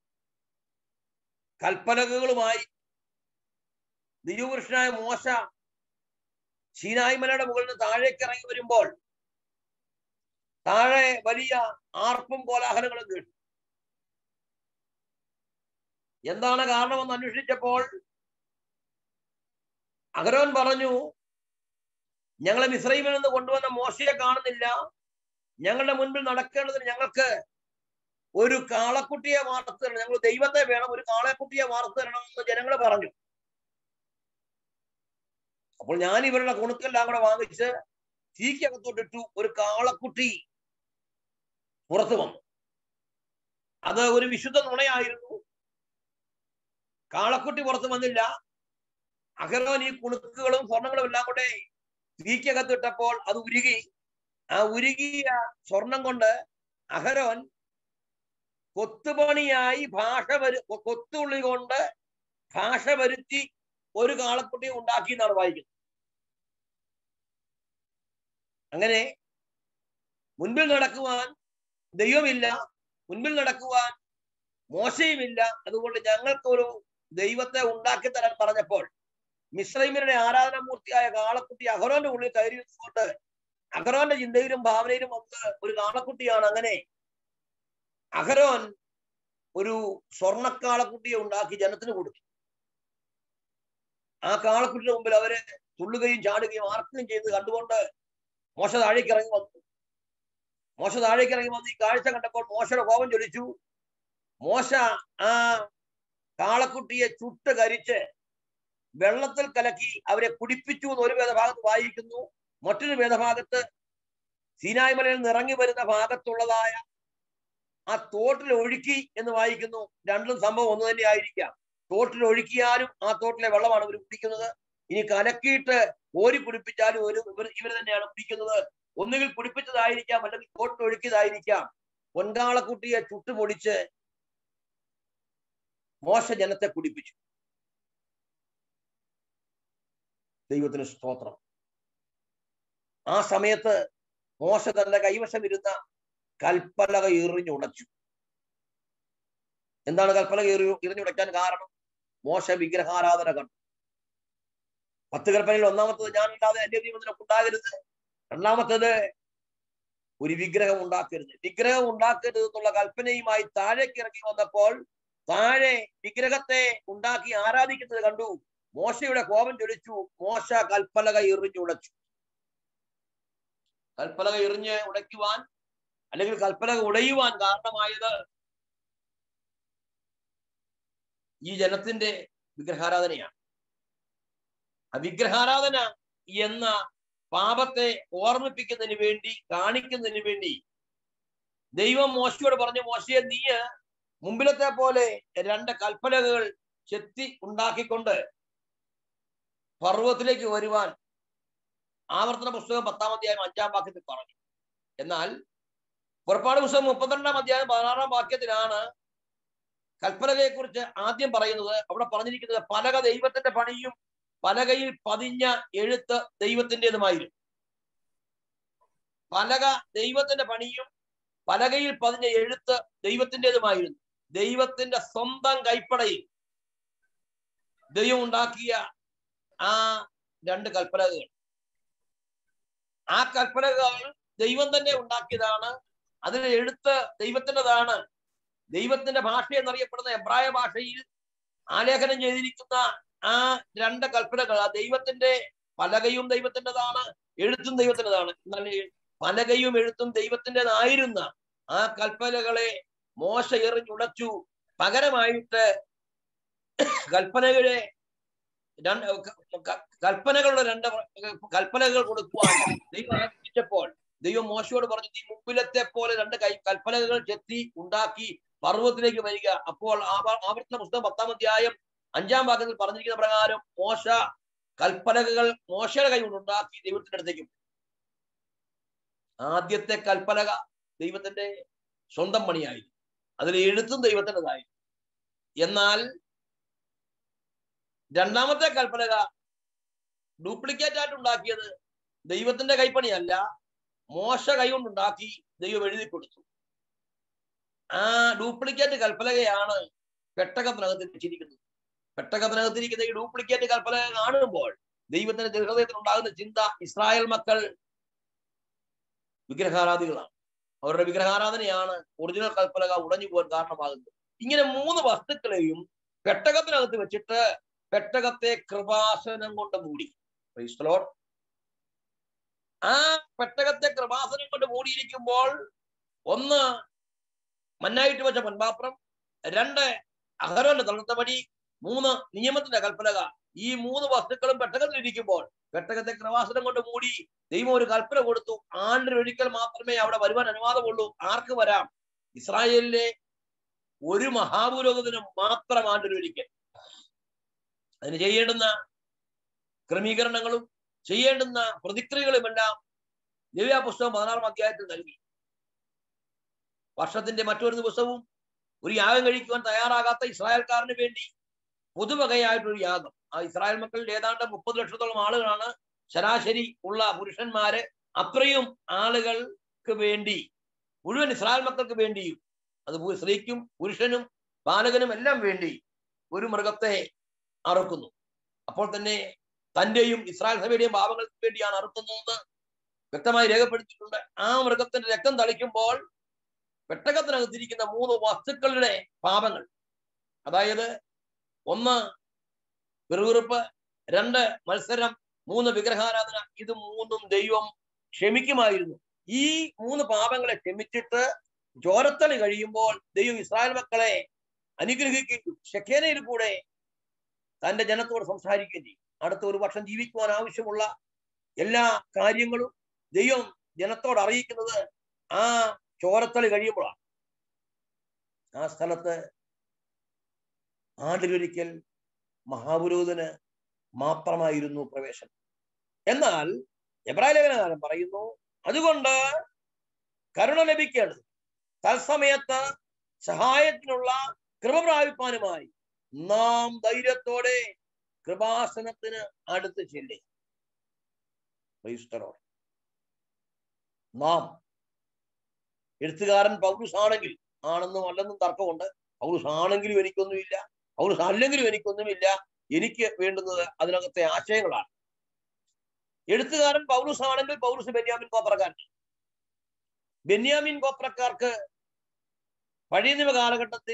[SPEAKER 5] കൽപ്പനകളുമായി ദൈവപുരുഷനായ മോശ സീനായി മലയുടെ മുകളിൽ നിന്ന് താഴേക്ക് ഇറങ്ങി വരുമ്പോൾ താഴെ വലിയ ആർപ്പും കോലാഹലങ്ങളും കേട്ടു എന്താണ് കാരണമെന്ന് അന്വേഷിച്ചപ്പോൾ അഹരോൻ പറഞ്ഞു ഞങ്ങളെ മിശ്രൈമിൽ നിന്ന് കൊണ്ടുവന്ന മോശയെ കാണുന്നില്ല ഞങ്ങളുടെ മുൻപിൽ നടക്കേണ്ടതിന് ഞങ്ങൾക്ക് ഒരു കാളക്കുട്ടിയെ വാർത്തു തരണം ഞങ്ങൾ ദൈവത്തെ വേണം ഒരു കാളക്കുട്ടിയെ വാർത്തു തരണം എന്ന് ജനങ്ങൾ പറഞ്ഞു അപ്പോൾ ഞാൻ ഇവരുടെ കുണുക്കെല്ലാം കൂടെ വാങ്ങിച്ച് തീക്കകത്തോട്ടിട്ടു ഒരു കാളക്കുട്ടി പുറത്തു വന്നു അത് ഒരു വിശുദ്ധ നുണയായിരുന്നു കാളക്കുട്ടി പുറത്തു വന്നില്ല അഹരോൻ ഈ കുണുക്കുകളും സ്വർണങ്ങളും എല്ലാം കൂടെ തീക്കകത്തിട്ടപ്പോൾ അത് ഉരുകി ആ ഉരുകിയ സ്വർണം കൊണ്ട് അഹരോൻ കൊത്തുപണിയായി ഭാഷ വരു കൊത്തുള്ളി കൊണ്ട് ഭാഷ വരുത്തി ഒരു കാളക്കുട്ടി ഉണ്ടാക്കി എന്നാണ് വായിക്കുന്നത് അങ്ങനെ മുൻപിൽ നടക്കുവാൻ ദൈവമില്ല മുൻപിൽ നടക്കുവാൻ മോശയുമില്ല അതുകൊണ്ട് ഞങ്ങൾക്ക് ഒരു ദൈവത്തെ ഉണ്ടാക്കി തരാൻ പറഞ്ഞപ്പോൾ മിശ്രൈമിയുടെ ആരാധനാമൂർത്തിയായ കാളക്കുട്ടി അഹരോന്റെ ഉള്ളിൽ കയറി കൊണ്ട് അഹരോന്റെ ചിന്തയിലും ഭാവനയിലും വന്ന് ഒരു കാളക്കുട്ടിയാണ് അങ്ങനെ അഹരോൻ ഒരു സ്വർണ്ണക്കാളക്കുട്ടിയെ ഉണ്ടാക്കി ജനത്തിന് കൊടുത്തു ആ കാളക്കുട്ടിയുടെ മുമ്പിൽ അവര് തുള്ളുകയും ചാടുകയും ആർക്കുകയും ചെയ്ത് കണ്ടുകൊണ്ട് മോശ താഴേക്ക് ഇറങ്ങി വന്നു മോശ താഴേക്ക് ഇറങ്ങി വന്ന് ഈ കാഴ്ച കണ്ടപ്പോൾ മോശയുടെ കോപം ജ്വലിച്ചു മോശ ആ കാളക്കുട്ടിയെ ചുട്ട് കരിച്ച് വെള്ളത്തിൽ കലക്കി അവരെ കുടിപ്പിച്ചു എന്ന് ഒരു വേദഭാഗത്ത് വായിക്കുന്നു മറ്റൊരു വേദഭാഗത്ത് സീനായ് മലയിൽ നിന്ന് ഇറങ്ങി വരുന്ന ഭാഗത്തുള്ളതായ ആ തോട്ടിൽ ഒഴുക്കി എന്ന് വായിക്കുന്നു രണ്ടും സംഭവം ഒന്ന് തന്നെ ആയിരിക്കാം തോട്ടിൽ ഒഴുക്കിയാലും ആ തോട്ടിലെ വെള്ളമാണ് ഇവർ കുടിക്കുന്നത് ഇനി കലക്കിയിട്ട് ഓരി കുടിപ്പിച്ചാലും ഒരു ഇവർ ഇവർ തന്നെയാണ് കുടിക്കുന്നത് ഒന്നുകിൽ കുടിപ്പിച്ചതായിരിക്കാം അല്ലെങ്കിൽ തോട്ടിൽ ഒഴുക്കിയതായിരിക്കാം പൊൻകാളക്കുട്ടിയെ ചുട്ടുപൊടിച്ച് മോശ ജനത്തെ കുടിപ്പിച്ചു ദൈവത്തിന് സ്തോത്രം ആ സമയത്ത് മോശ തന്റെ കൈവശം ഇരുന്ന കൽപ്പലക എറിഞ്ഞുടച്ചു എന്താണ് കൽപ്പലക എറി എറിഞ്ഞുടയ്ക്കാൻ കാരണം മോശ വിഗ്രഹാരാധന കണ്ടു പത്ത് കൽപ്പനയിൽ ഒന്നാമത്തത് ഞാൻ ഇല്ലാതെ എന്റെ ദൈവത്തിനൊക്കെ ഉണ്ടാകരുത് രണ്ടാമത്തത് ഒരു വിഗ്രഹം ഉണ്ടാക്കരുത് വിഗ്രഹം ഉണ്ടാക്കരുത് എന്നുള്ള കൽപ്പനയുമായി താഴേക്ക് ഇറങ്ങി വന്നപ്പോൾ താഴെ വിഗ്രഹത്തെ ഉണ്ടാക്കി ആരാധിക്കുന്നത് കണ്ടു മോശയുടെ കോപം ജ്വലിച്ചു മോശ കൽപ്പലക എറിഞ്ഞുടച്ചു കൽപ്പലക എറിഞ്ഞ് ഉടയ്ക്കുവാൻ അല്ലെങ്കിൽ കൽപ്പലക ഉടയുവാൻ കാരണമായത് ഈ ജനത്തിന്റെ വിഗ്രഹാരാധനയാണ് ആ വിഗ്രഹാരാധന എന്ന പാപത്തെ ഓർമ്മിപ്പിക്കുന്നതിന് വേണ്ടി കാണിക്കുന്നതിന് വേണ്ടി ദൈവം മോശയോട് പറഞ്ഞു മോശയെ നീ മുമ്പിലത്തെ പോലെ രണ്ട് കൽപ്പലകകൾ ചെത്തി ഉണ്ടാക്കിക്കൊണ്ട് പർവ്വത്തിലേക്ക് വരുവാൻ ആവർത്തന പുസ്തകം പത്താം അധ്യായം അഞ്ചാം വാക്യത്തിൽ പറഞ്ഞു എന്നാൽ പുറപ്പാട് പുസ്തകം മുപ്പത്തിരണ്ടാം അധ്യായം പതിനാറാം വാക്യത്തിലാണ് കൽപ്പലകയെ കുറിച്ച് ആദ്യം പറയുന്നത് അവിടെ പറഞ്ഞിരിക്കുന്നത് പലക ദൈവത്തിന്റെ പണിയും പലകയിൽ പതിഞ്ഞ എഴുത്ത് ദൈവത്തിൻ്റെതുമായിരുന്നു പലക ദൈവത്തിന്റെ പണിയും പലകയിൽ പതിഞ്ഞ എഴുത്ത് ദൈവത്തിൻ്റെതുമായിരുന്നു ദൈവത്തിന്റെ സ്വന്തം കൈപ്പടയിൽ ദൈവം ഉണ്ടാക്കിയ ആ രണ്ട് കൽപ്പലകകൾ ആ കൽപ്പലകകൾ ദൈവം തന്നെ ഉണ്ടാക്കിയതാണ് അതിന് എഴുത്ത് ദൈവത്തിൻ്റെതാണ് ദൈവത്തിന്റെ ഭാഷ എന്നറിയപ്പെടുന്ന എബ്രായ ഭാഷയിൽ ആലേഖനം ചെയ്തിരിക്കുന്ന ആ രണ്ട് കൽപ്പനകൾ ആ ദൈവത്തിന്റെ പലകയും ദൈവത്തിൻ്റെതാണ് എഴുത്തും ദൈവത്തിൻ്റെതാണ് എന്നാൽ പലകയും എഴുത്തും ദൈവത്തിൻ്റെതായിരുന്ന ആ കൽപ്പനകളെ മോശ എറിഞ്ഞുടച്ചു പകരമായിട്ട് കൽപ്പനകളെ രണ്ട് കൽപ്പനകളുടെ രണ്ട് കൽപ്പനകൾ കൊടുക്കുവാൻ ദൈവം ആരംഭിച്ചപ്പോൾ ദൈവം മോശയോട് പറഞ്ഞു നീ മുമ്പിലത്തെ പോലെ രണ്ട് കൈ കൽപ്പനകൾ ചെത്തി ഉണ്ടാക്കി പർവ്വത്തിലേക്ക് വരിക അപ്പോൾ ആവർത്തന പുസ്തകം പത്താം അധ്യായം അഞ്ചാം ഭാഗത്തിൽ പറഞ്ഞിരിക്കുന്ന പ്രകാരം മോശ കൽപ്പലകകൾ മോശയുടെ കൈ കൊണ്ട് ഉണ്ടാക്കി ദൈവത്തിന്റെ അടുത്തേക്കും ആദ്യത്തെ കൽപ്പലക ദൈവത്തിന്റെ സ്വന്തം പണിയായി അതിൽ എഴുത്തും ദൈവത്തിൻ്റെതായി എന്നാൽ രണ്ടാമത്തെ കൽപ്പലക ഡ്യൂപ്ലിക്കേറ്റ് ആയിട്ട് ഉണ്ടാക്കിയത് ദൈവത്തിന്റെ കൈപ്പണിയല്ല മോശ കൈ കൊണ്ടുണ്ടാക്കി ദൈവം എഴുതി കൊടുത്തു ആ ഡ്യൂപ്ലിക്കേറ്റ് കൽപ്പലകയാണ് പെട്ടകത്തിനകത്ത് വെച്ചിരിക്കുന്നത് പെട്ടകത്തിനകത്തിരിക്കുന്ന ഈ ഡ്യൂപ്ലിക്കേറ്റ് കൽപ്പലക കാണുമ്പോൾ ദൈവത്തിന്റെ ഹൃദയത്തിൽ ഉണ്ടാകുന്ന ചിന്ത ഇസ്രായേൽ മക്കൾ വിഗ്രഹാരാധികളാണ് അവരുടെ വിഗ്രഹാരാധനയാണ് ഒറിജിനൽ കൽപ്പലക ഉടഞ്ഞു പോകാൻ കാരണമാകുന്നത് ഇങ്ങനെ മൂന്ന് വസ്തുക്കളെയും പെട്ടകത്തിനകത്ത് വെച്ചിട്ട് പെട്ടകത്തെ കൃപാസനം കൊണ്ട് മൂടി Praise the Lord. ആ പെട്ടകത്തെ കൃപാസനം കൊണ്ട് മൂടിയിരിക്കുമ്പോൾ ഒന്ന് മന്നായിട്ട് വെച്ച പൊൻപാത്രം രണ്ട് അഹരോന്റെ തളർത്തപടി മൂന്ന് നിയമത്തിന്റെ കൽപ്പനക ഈ മൂന്ന് വസ്തുക്കളും പെട്ടകത്തിലിരിക്കുമ്പോൾ പെട്ടകത്തെ കൃപാസനം കൊണ്ട് മൂടി ദൈവം ഒരു കൽപ്പന കൊടുത്തു ആണ്ടിലൊരിക്കൽ മാത്രമേ അവിടെ വരുവാൻ അനുവാദമുള്ളൂ ആർക്ക് വരാം ഇസ്രായേലിലെ ഒരു മഹാപുരോഗതിനും മാത്രം ആണ്ടിലൊരിക്കൽ അതിന് ചെയ്യേണ്ടുന്ന ക്രമീകരണങ്ങളും ചെയ്യേണ്ടുന്ന പ്രതിക്രിയകളുമെല്ലാം ദിവ്യ പുസ്തകം പതിനാറാം അധ്യായത്തിൽ നൽകി വർഷത്തിന്റെ മറ്റൊരു ദിവസവും ഒരു യാഗം കഴിക്കുവാൻ തയ്യാറാകാത്ത ഇസ്രായേൽക്കാരന് വേണ്ടി പൊതുവകയായിട്ടൊരു യാഗം ആ ഇസ്രായേൽ മക്കളിൽ ഏതാണ്ട് മുപ്പത് ലക്ഷത്തോളം ആളുകളാണ് ശരാശരി ഉള്ള പുരുഷന്മാര് അത്രയും ആളുകൾക്ക് വേണ്ടി മുഴുവൻ ഇസ്രായേൽ മക്കൾക്ക് വേണ്ടിയും അത് പു- സ്ത്രീക്കും പുരുഷനും ബാലകനും എല്ലാം വേണ്ടി ഒരു മൃഗത്തെ അറുക്കുന്നു അപ്പോൾ തന്നെ തന്റെയും ഇസ്രായേൽ സഭയുടെയും പാപങ്ങൾക്ക് വേണ്ടിയാണ് അറുക്കുന്നതെന്ന് വ്യക്തമായി രേഖപ്പെടുത്തിയിട്ടുണ്ട് ആ മൃഗത്തിന്റെ രക്തം തളിക്കുമ്പോൾ പെട്ടകത്തിനകത്തിരിക്കുന്ന മൂന്ന് വസ്തുക്കളുടെ പാപങ്ങൾ അതായത് ഒന്ന് വെറുവിറുപ്പ് രണ്ട് മത്സരം മൂന്ന് വിഗ്രഹാരാധന ഇത് മൂന്നും ദൈവം ക്ഷമിക്കുമായിരുന്നു ഈ മൂന്ന് പാപങ്ങളെ ക്ഷമിച്ചിട്ട് ചോരത്തളി കഴിയുമ്പോൾ ദൈവം ഇസ്രായേൽ മക്കളെ അനുഗ്രഹിക്കുകയും ഷെഖേനയിൽ കൂടെ തന്റെ ജനത്തോട് സംസാരിക്കുകയും ചെയ്യും അടുത്ത ഒരു വർഷം ജീവിക്കുവാൻ ആവശ്യമുള്ള എല്ലാ കാര്യങ്ങളും ദൈവം ജനത്തോട് അറിയിക്കുന്നത് ആ ചോരത്തളി കഴിയുമ്പോഴാണ് ആ സ്ഥലത്ത് ആണ്ടിലൊരിക്കൽ മഹാപുരോഹിതന് മാത്രമായിരുന്നു പ്രവേശനം എന്നാൽ എബ്രാഹിം ലേഖനകാലം പറയുന്നു അതുകൊണ്ട് കരുണ ലഭിക്കേണ്ടത് തത്സമയത്ത് സഹായത്തിനുള്ള കൃപ പ്രാപിപ്പാനുമായി നാം ധൈര്യത്തോടെ കൃപാസനത്തിന് അടുത്ത് ചെല്ലേ ക്രൈസ്തവരോട് നാം എഴുത്തുകാരൻ പൗരുസ് ആണെങ്കിൽ ആണെന്നും അല്ലെന്നും തർക്കമുണ്ട് പൗരുസ് ആണെങ്കിലും എനിക്കൊന്നുമില്ല പൗരുസ് അല്ലെങ്കിലും എനിക്കൊന്നുമില്ല എനിക്ക് വേണ്ടുന്നത് അതിനകത്തെ ആശയങ്ങളാണ് എഴുത്തുകാരൻ പൗരുസ് ആണെങ്കിൽ പൗരുസ് ബെന്യാമിൻ ഗോത്രക്കാരൻ ബെന്യാമിൻ ഗോത്രക്കാർക്ക് പഴയ നിയമ കാലഘട്ടത്തിൽ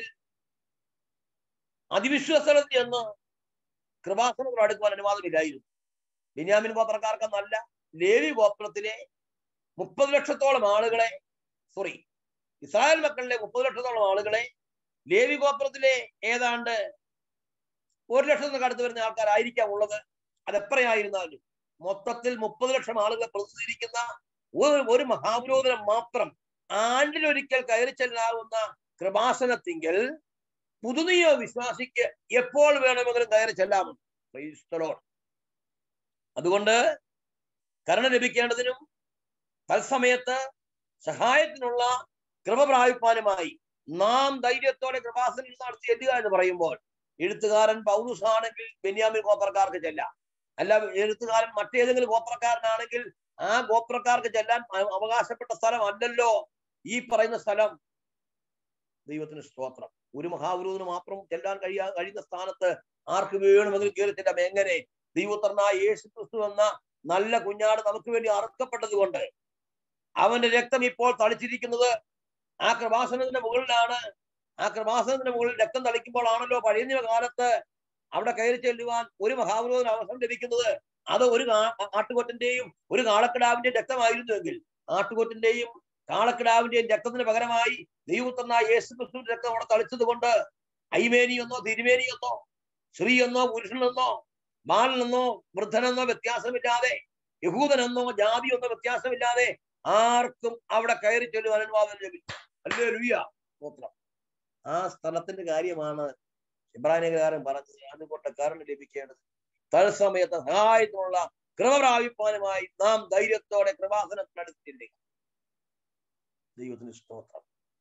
[SPEAKER 5] അതിവിശ്വാസത്തിൽ ചെന്ന് കൃപാസനങ്ങൾ അടുക്കുവാൻ അനുവാദമില്ലായിരുന്നു ബെന്യാമിൻ ഗോത്രക്കാർക്ക് നല്ല ലേവി ഗോത്രത്തിലെ മുപ്പത് ലക്ഷത്തോളം ആളുകളെ സോറി ഇസ്രായേൽ മക്കളിലെ മുപ്പത് ലക്ഷത്തോളം ആളുകളെ ലേവി ഗോത്രത്തിലെ ഏതാണ്ട് ഒരു ലക്ഷത്തിന് അടുത്ത് വരുന്ന ആൾക്കാരായിരിക്കാം ഉള്ളത് അതെത്രയായിരുന്നാലും മൊത്തത്തിൽ മുപ്പത് ലക്ഷം ആളുകളെ പ്രതിനിധീകരിക്കുന്ന ഒരു ഒരു മഹാപുരോധനം മാത്രം ആണ്ടിലൊരിക്കൽ കയറി ചെല്ലാവുന്ന കൃപാസനത്തിങ്കൽ പുതുനിയ വിശ്വാസിക്ക് എപ്പോൾ വേണമെങ്കിലും കയറി ചെല്ലാമെന്ന് Praise the Lord. അതുകൊണ്ട് കരുണ ലഭിക്കേണ്ടതിനും തത്സമയത്ത് സഹായത്തിനുള്ള കൃപ പ്രാപിപ്പാനുമായി നാം ധൈര്യത്തോടെ കൃപാസനം നടത്തി ചെല്ലുക എന്ന് പറയുമ്പോൾ എഴുത്തുകാരൻ പൗരൂസ് ആണെങ്കിൽ ബെന്യാമിൻ ഗോത്രക്കാർക്ക് ചെല്ലാം അല്ല എഴുത്തുകാരൻ മറ്റേതെങ്കിലും ഗോത്രക്കാരനാണെങ്കിൽ ആ ഗോത്രക്കാർക്ക് ചെല്ലാൻ അ- അവകാശപ്പെട്ട സ്ഥലം അല്ലല്ലോ ഈ പറയുന്ന സ്ഥലം ദൈവത്തിന് സ്തോത്രം ഒരു മഹാപുരോഹിതന് മാത്രം ചെല്ലാൻ കഴിയാ കഴിയുന്ന സ്ഥാനത്ത് ആർക്ക് വേണമെങ്കിലും കയറി ചെല്ലാം എങ്ങനെ ദൈവത്തനായ യേശു ക്രിസ്തു എന്ന നല്ല കുഞ്ഞാട് നമുക്ക് വേണ്ടി അറുക്കപ്പെട്ടത് കൊണ്ട് അവന്റെ രക്തം ഇപ്പോൾ തളിച്ചിരിക്കുന്നത് ആ കൃപാസനത്തിന്റെ മുകളിലാണ് ആ കൃപാസനത്തിന്റെ മുകളിൽ രക്തം തളിക്കുമ്പോൾ ആണല്ലോ പഴയ നിയമ കാലത്ത് അവിടെ കയറി ചെല്ലുവാൻ ഒരു മഹാപുരോഹിതന് അവസരം ലഭിക്കുന്നത് അത് ഒരു കാ- ആട്ടുകൊറ്റന്റെയും ഒരു കാളക്കിടാവിന്റെയും രക്തമായിരുന്നുവെങ്കിൽ ആട്ടുകൊറ്റന്റെയും കാളക്കിടാവിന്റെയും രക്തത്തിന് പകരമായി ദൈവത്തന്നായ യേശു ക്രിസ്തുവിന്റെ രക്തം അവിടെ തളിച്ചത് കൊണ്ട് ഐമേനിയെന്നോ തിരുമേനിയെന്നോ സ്ത്രീയെന്നോ പുരുഷനെന്നോ ബാലനെന്നോ വൃദ്ധനെന്നോ വ്യത്യാസമില്ലാതെ യഹൂദനെന്നോ ജാതിയെന്നോ വ്യത്യാസമില്ലാതെ ആർക്കും അവിടെ കയറി ചെല്ലുവാൻ അനുവാദം ലഭിച്ചു അല്ലേ ലുയ്യ സ്തോത്രം ആ സ്ഥലത്തിന്റെ കാര്യമാണ് ഇബ്രാഹിംകാരൻ പറഞ്ഞത് അതുകൊണ്ട് കരുണ ലഭിക്കേണ്ടത് തത്സമയത്ത് സഹായത്തിനുള്ള കൃപ പ്രാപിപ്പാനുമായി നാം ധൈര്യത്തോടെ കൃപാസനത്തിനടുത്തില്ലേ ദൈവത്തിന് സ്തോത്രം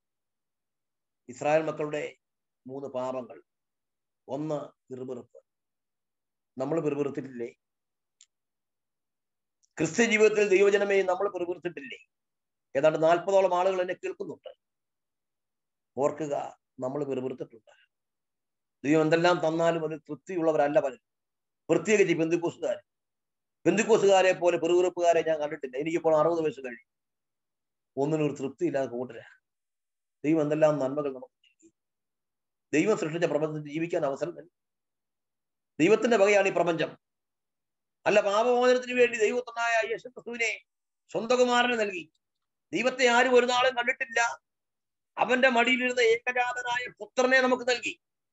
[SPEAKER 5] ഇസ്രായേൽ മക്കളുടെ മൂന്ന് പാപങ്ങൾ ഒന്ന് പിറുപിറുപ്പ് നമ്മൾ പിറുപിറുത്തിട്ടില്ലേ ക്രിസ്ത്യ ജീവിതത്തിൽ ദൈവജനമേ നമ്മൾ പിറുപിറുത്തിട്ടില്ലേ ഏതാണ്ട് നാൽപ്പതോളം ആളുകൾ എന്നെ കേൾക്കുന്നുണ്ട് ഓർക്കുക നമ്മൾ പിറുപിറുത്തിട്ടുണ്ട് ദൈവം എന്തെല്ലാം തന്നാലും അത് തൃപ്തിയുള്ളവരല്ല പലരും പ്രത്യേകിച്ച് ബന്ധുക്കോസുകാർ ബന്ധുക്കോസുകാരെ പോലെ പെറുപിറുപ്പുകാരെ ഞാൻ കണ്ടിട്ടില്ല എനിക്കിപ്പോൾ അറുപത് വയസ്സ് കഴിഞ്ഞു ഒന്നിനും ഒരു തൃപ്തിയില്ലാതെ കൂട്ടര ദൈവം എന്തെല്ലാം നന്മകൾ നമുക്ക് നൽകി ദൈവം സൃഷ്ടിച്ച പ്രപഞ്ചത്തിൽ ജീവിക്കാൻ അവസരം നൽകി ദൈവത്തിന്റെ വകയാണ് ഈ പ്രപഞ്ചം അല്ല പാപമോചനത്തിന് വേണ്ടി ദൈവത്തിനായ യേശു ക്രിസ്തുവിനെ സ്വന്തം കുമാരന് നൽകി ദൈവത്തെ ആരും ഒരു നാളും കണ്ടിട്ടില്ല അവന്റെ മടിയിലിരുന്ന ഏകജാതനായ പുത്രനെ നമുക്ക് നൽകി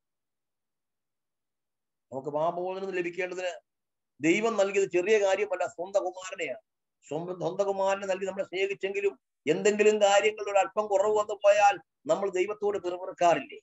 [SPEAKER 5] നമുക്ക് പാപമോചനം ലഭിക്കേണ്ടതിന് ദൈവം നൽകിയത് ചെറിയ കാര്യമല്ല സ്വന്തം കുമാരനെയാണ് സ്വന്തം സ്വന്തം കുമാരനെ നൽകി നമ്മളെ സ്നേഹിച്ചെങ്കിലും എന്തെങ്കിലും കാര്യങ്ങളിൽ ഒരു അല്പം കുറവ് വന്നു പോയാൽ നമ്മൾ ദൈവത്തോട് പിറുപിറുക്കാറില്ലേ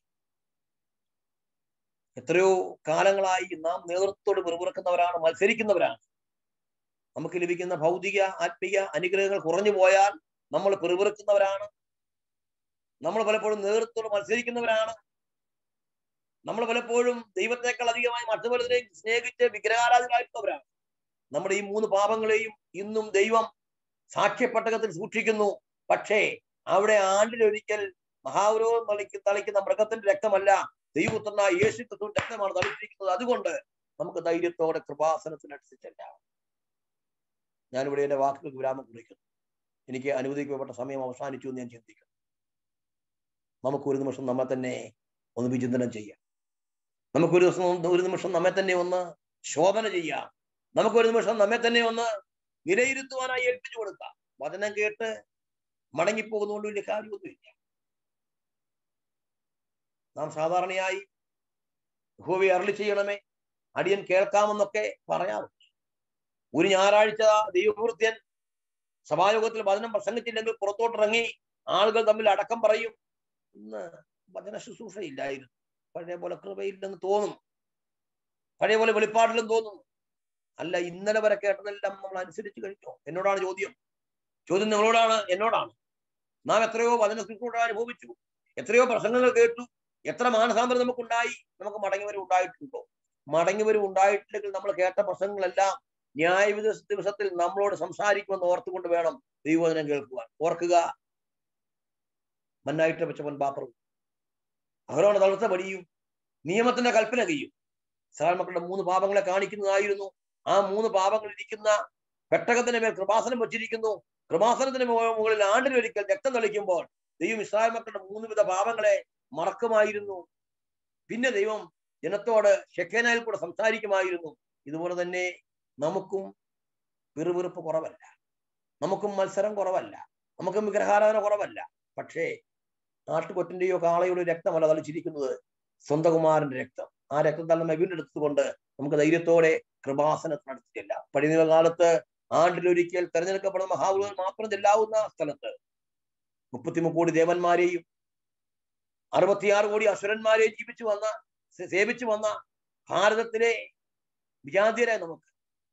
[SPEAKER 5] എത്രയോ കാലങ്ങളായി നാം നേതൃത്വത്തോട് പിറുപിറുക്കുന്നവരാണ് മത്സരിക്കുന്നവരാണ് നമുക്ക് ലഭിക്കുന്ന ഭൗതിക ആത്മീയ അനുഗ്രഹങ്ങൾ കുറഞ്ഞു പോയാൽ നമ്മൾ പിറുപിറുക്കുന്നവരാണ് നമ്മൾ പലപ്പോഴും നേതൃത്വത്തോട് മത്സരിക്കുന്നവരാണ് നമ്മൾ പലപ്പോഴും ദൈവത്തെക്കാൾ അധികമായി മറ്റുപലതിനെയും സ്നേഹിച്ച് വിഗ്രഹാരാധനായിട്ടുള്ളവരാണ് നമ്മുടെ ഈ മൂന്ന് പാപങ്ങളെയും ഇന്നും ദൈവം സാക്ഷ്യപ്പെട്ടകത്തിൽ സൂക്ഷിക്കുന്നു പക്ഷേ അവിടെ ആണ്ടിലൊരിക്കൽ മഹാപുരോഗം തളിക്ക് തളിക്കുന്ന മൃഗത്തിന്റെ രക്തമല്ല ദൈവപുത്രനായ യേശു ക്രിസ്തുവിന്റെ രക്തമാണ് തളിച്ചിരിക്കുന്നത് അതുകൊണ്ട് നമുക്ക് ധൈര്യത്തോടെ കൃപാസനത്തിനനുസരിച്ചല്ല ഞാനിവിടെ എന്റെ വാക്കുകൾക്ക് വിരാമം കുറിക്കുന്നു എനിക്ക് അനുവദിക്കപ്പെട്ട സമയം അവസാനിച്ചു എന്ന് ഞാൻ ചിന്തിക്കുന്നു നമുക്ക് ഒരു നിമിഷം നമ്മെ തന്നെ ഒന്ന് വിചിന്തനം ചെയ്യാം നമുക്കൊരു ദിവസം ഒന്ന് ഒരു നിമിഷം നമ്മെ തന്നെ ഒന്ന് ശോധന ചെയ്യാം നമുക്കൊരു നിമിഷം നമ്മെ തന്നെ ഒന്ന് വിലയിരുത്തുവാനായി ഏൽപ്പിച്ചു കൊടുക്കാം വചനം കേട്ട് മടങ്ങിപ്പോകുന്നതുകൊണ്ട് വലിയ കാര്യമൊന്നുമില്ല നാം സാധാരണയായി ഹോവി അരളി ചെയ്യണമേ അടിയൻ കേൾക്കാമെന്നൊക്കെ പറയാറുണ്ട് ഒരു ഞായറാഴ്ച ദൈവവൃത്യൻ സഭായോഗത്തിൽ വചനം പ്രസംഗിച്ചില്ലെങ്കിൽ പുറത്തോട്ടിറങ്ങി ആളുകൾ തമ്മിൽ അടക്കം പറയും ഇന്ന് വചന ശുശ്രൂഷയില്ലായിരുന്നു പഴയ പോലെ കൃപയില്ലെന്ന് തോന്നുന്നു പഴയ പോലെ വെളിപ്പാടില്ലെന്ന് തോന്നുന്നു അല്ല ഇന്നലെ വരെ കേട്ടതെല്ലാം നമ്മൾ അനുസരിച്ച് കഴിഞ്ഞോ എന്നോടാണ് ചോദ്യം ചോദ്യം നിങ്ങളോടാണ് എന്നോടാണ് നാം എത്രയോ വചന ശുശ്രൂഷ അനുഭവിച്ചു എത്രയോ പ്രസംഗങ്ങൾ കേട്ടു എത്ര മാനസാന്തരം നമുക്കുണ്ടായി നമുക്ക് മടങ്ങിവരും ഉണ്ടായിട്ടുണ്ടോ മടങ്ങിവരും ഉണ്ടായിട്ടില്ലെങ്കിൽ നമ്മൾ കേട്ട പ്രസംഗങ്ങളെല്ലാം ന്യായവിധ ദിവസത്തിൽ നമ്മളോട് സംസാരിക്കുമെന്ന് ഓർത്തുകൊണ്ട് വേണം ദൈവവചനം കേൾക്കുവാൻ ഓർക്കുക മന്നായിട്ട് വെച്ചവൻ ബാപ്പറും അവരോട് തളർത്ത പടിയും നിയമത്തിന്റെ കൽപ്പന കയ്യും ഇസ്രായേൽ മക്കളുടെ മൂന്ന് പാപങ്ങളെ കാണിക്കുന്നതായിരുന്നു ആ മൂന്ന് പാപങ്ങൾ ഇരിക്കുന്ന പെട്ടകത്തിന് മേൽ കൃപാസനം വെച്ചിരിക്കുന്നു കൃപാസനത്തിന് മു- മുകളിൽ ആണ്ടിലൊരിക്കൽ രക്തം തളിക്കുമ്പോൾ ദൈവം ഇസ്രായേൽ മക്കളുടെ മൂന്ന് വിധ പാപങ്ങളെ മറക്കുമായിരുന്നു പിന്നെ ദൈവം ജനത്തോട് ഷെക്കേനായിൽ കൂടെ സംസാരിക്കുമായിരുന്നു ഇതുപോലെ തന്നെ നമുക്കും പിറുപിറുപ്പ് കുറവല്ല നമുക്കും മത്സരം കുറവല്ല നമുക്കും വിഗ്രഹാരാധന കുറവല്ല പക്ഷേ ആട്ടുകൊറ്റിന്റെയോ കാളയുടെ രക്തമല്ല തളിച്ചിരിക്കുന്നത് സ്വന്തം കുമാരന്റെ രക്തം ആ രക്തം തന്നെ വീണ്ടെടുത്തുകൊണ്ട് നമുക്ക് ധൈര്യത്തോടെ കൃപാസനത്തിൽ നടത്തിയില്ല പഴയ കാലത്ത് ആണ്ടിലൊരിക്കൽ തെരഞ്ഞെടുക്കപ്പെടുന്ന മഹാപുരുഷൻ മാത്രം ചെല്ലാവുന്ന സ്ഥലത്ത് മുപ്പത്തിമൂന്ന് കോടി ദേവന്മാരെയും അറുപത്തിയാറ് കോടി അസുരന്മാരെയും ജീവിച്ചു വന്ന സേ- സേവിച്ചു വന്ന ഭാരതത്തിലെ വിജാതീയരായ നമുക്ക്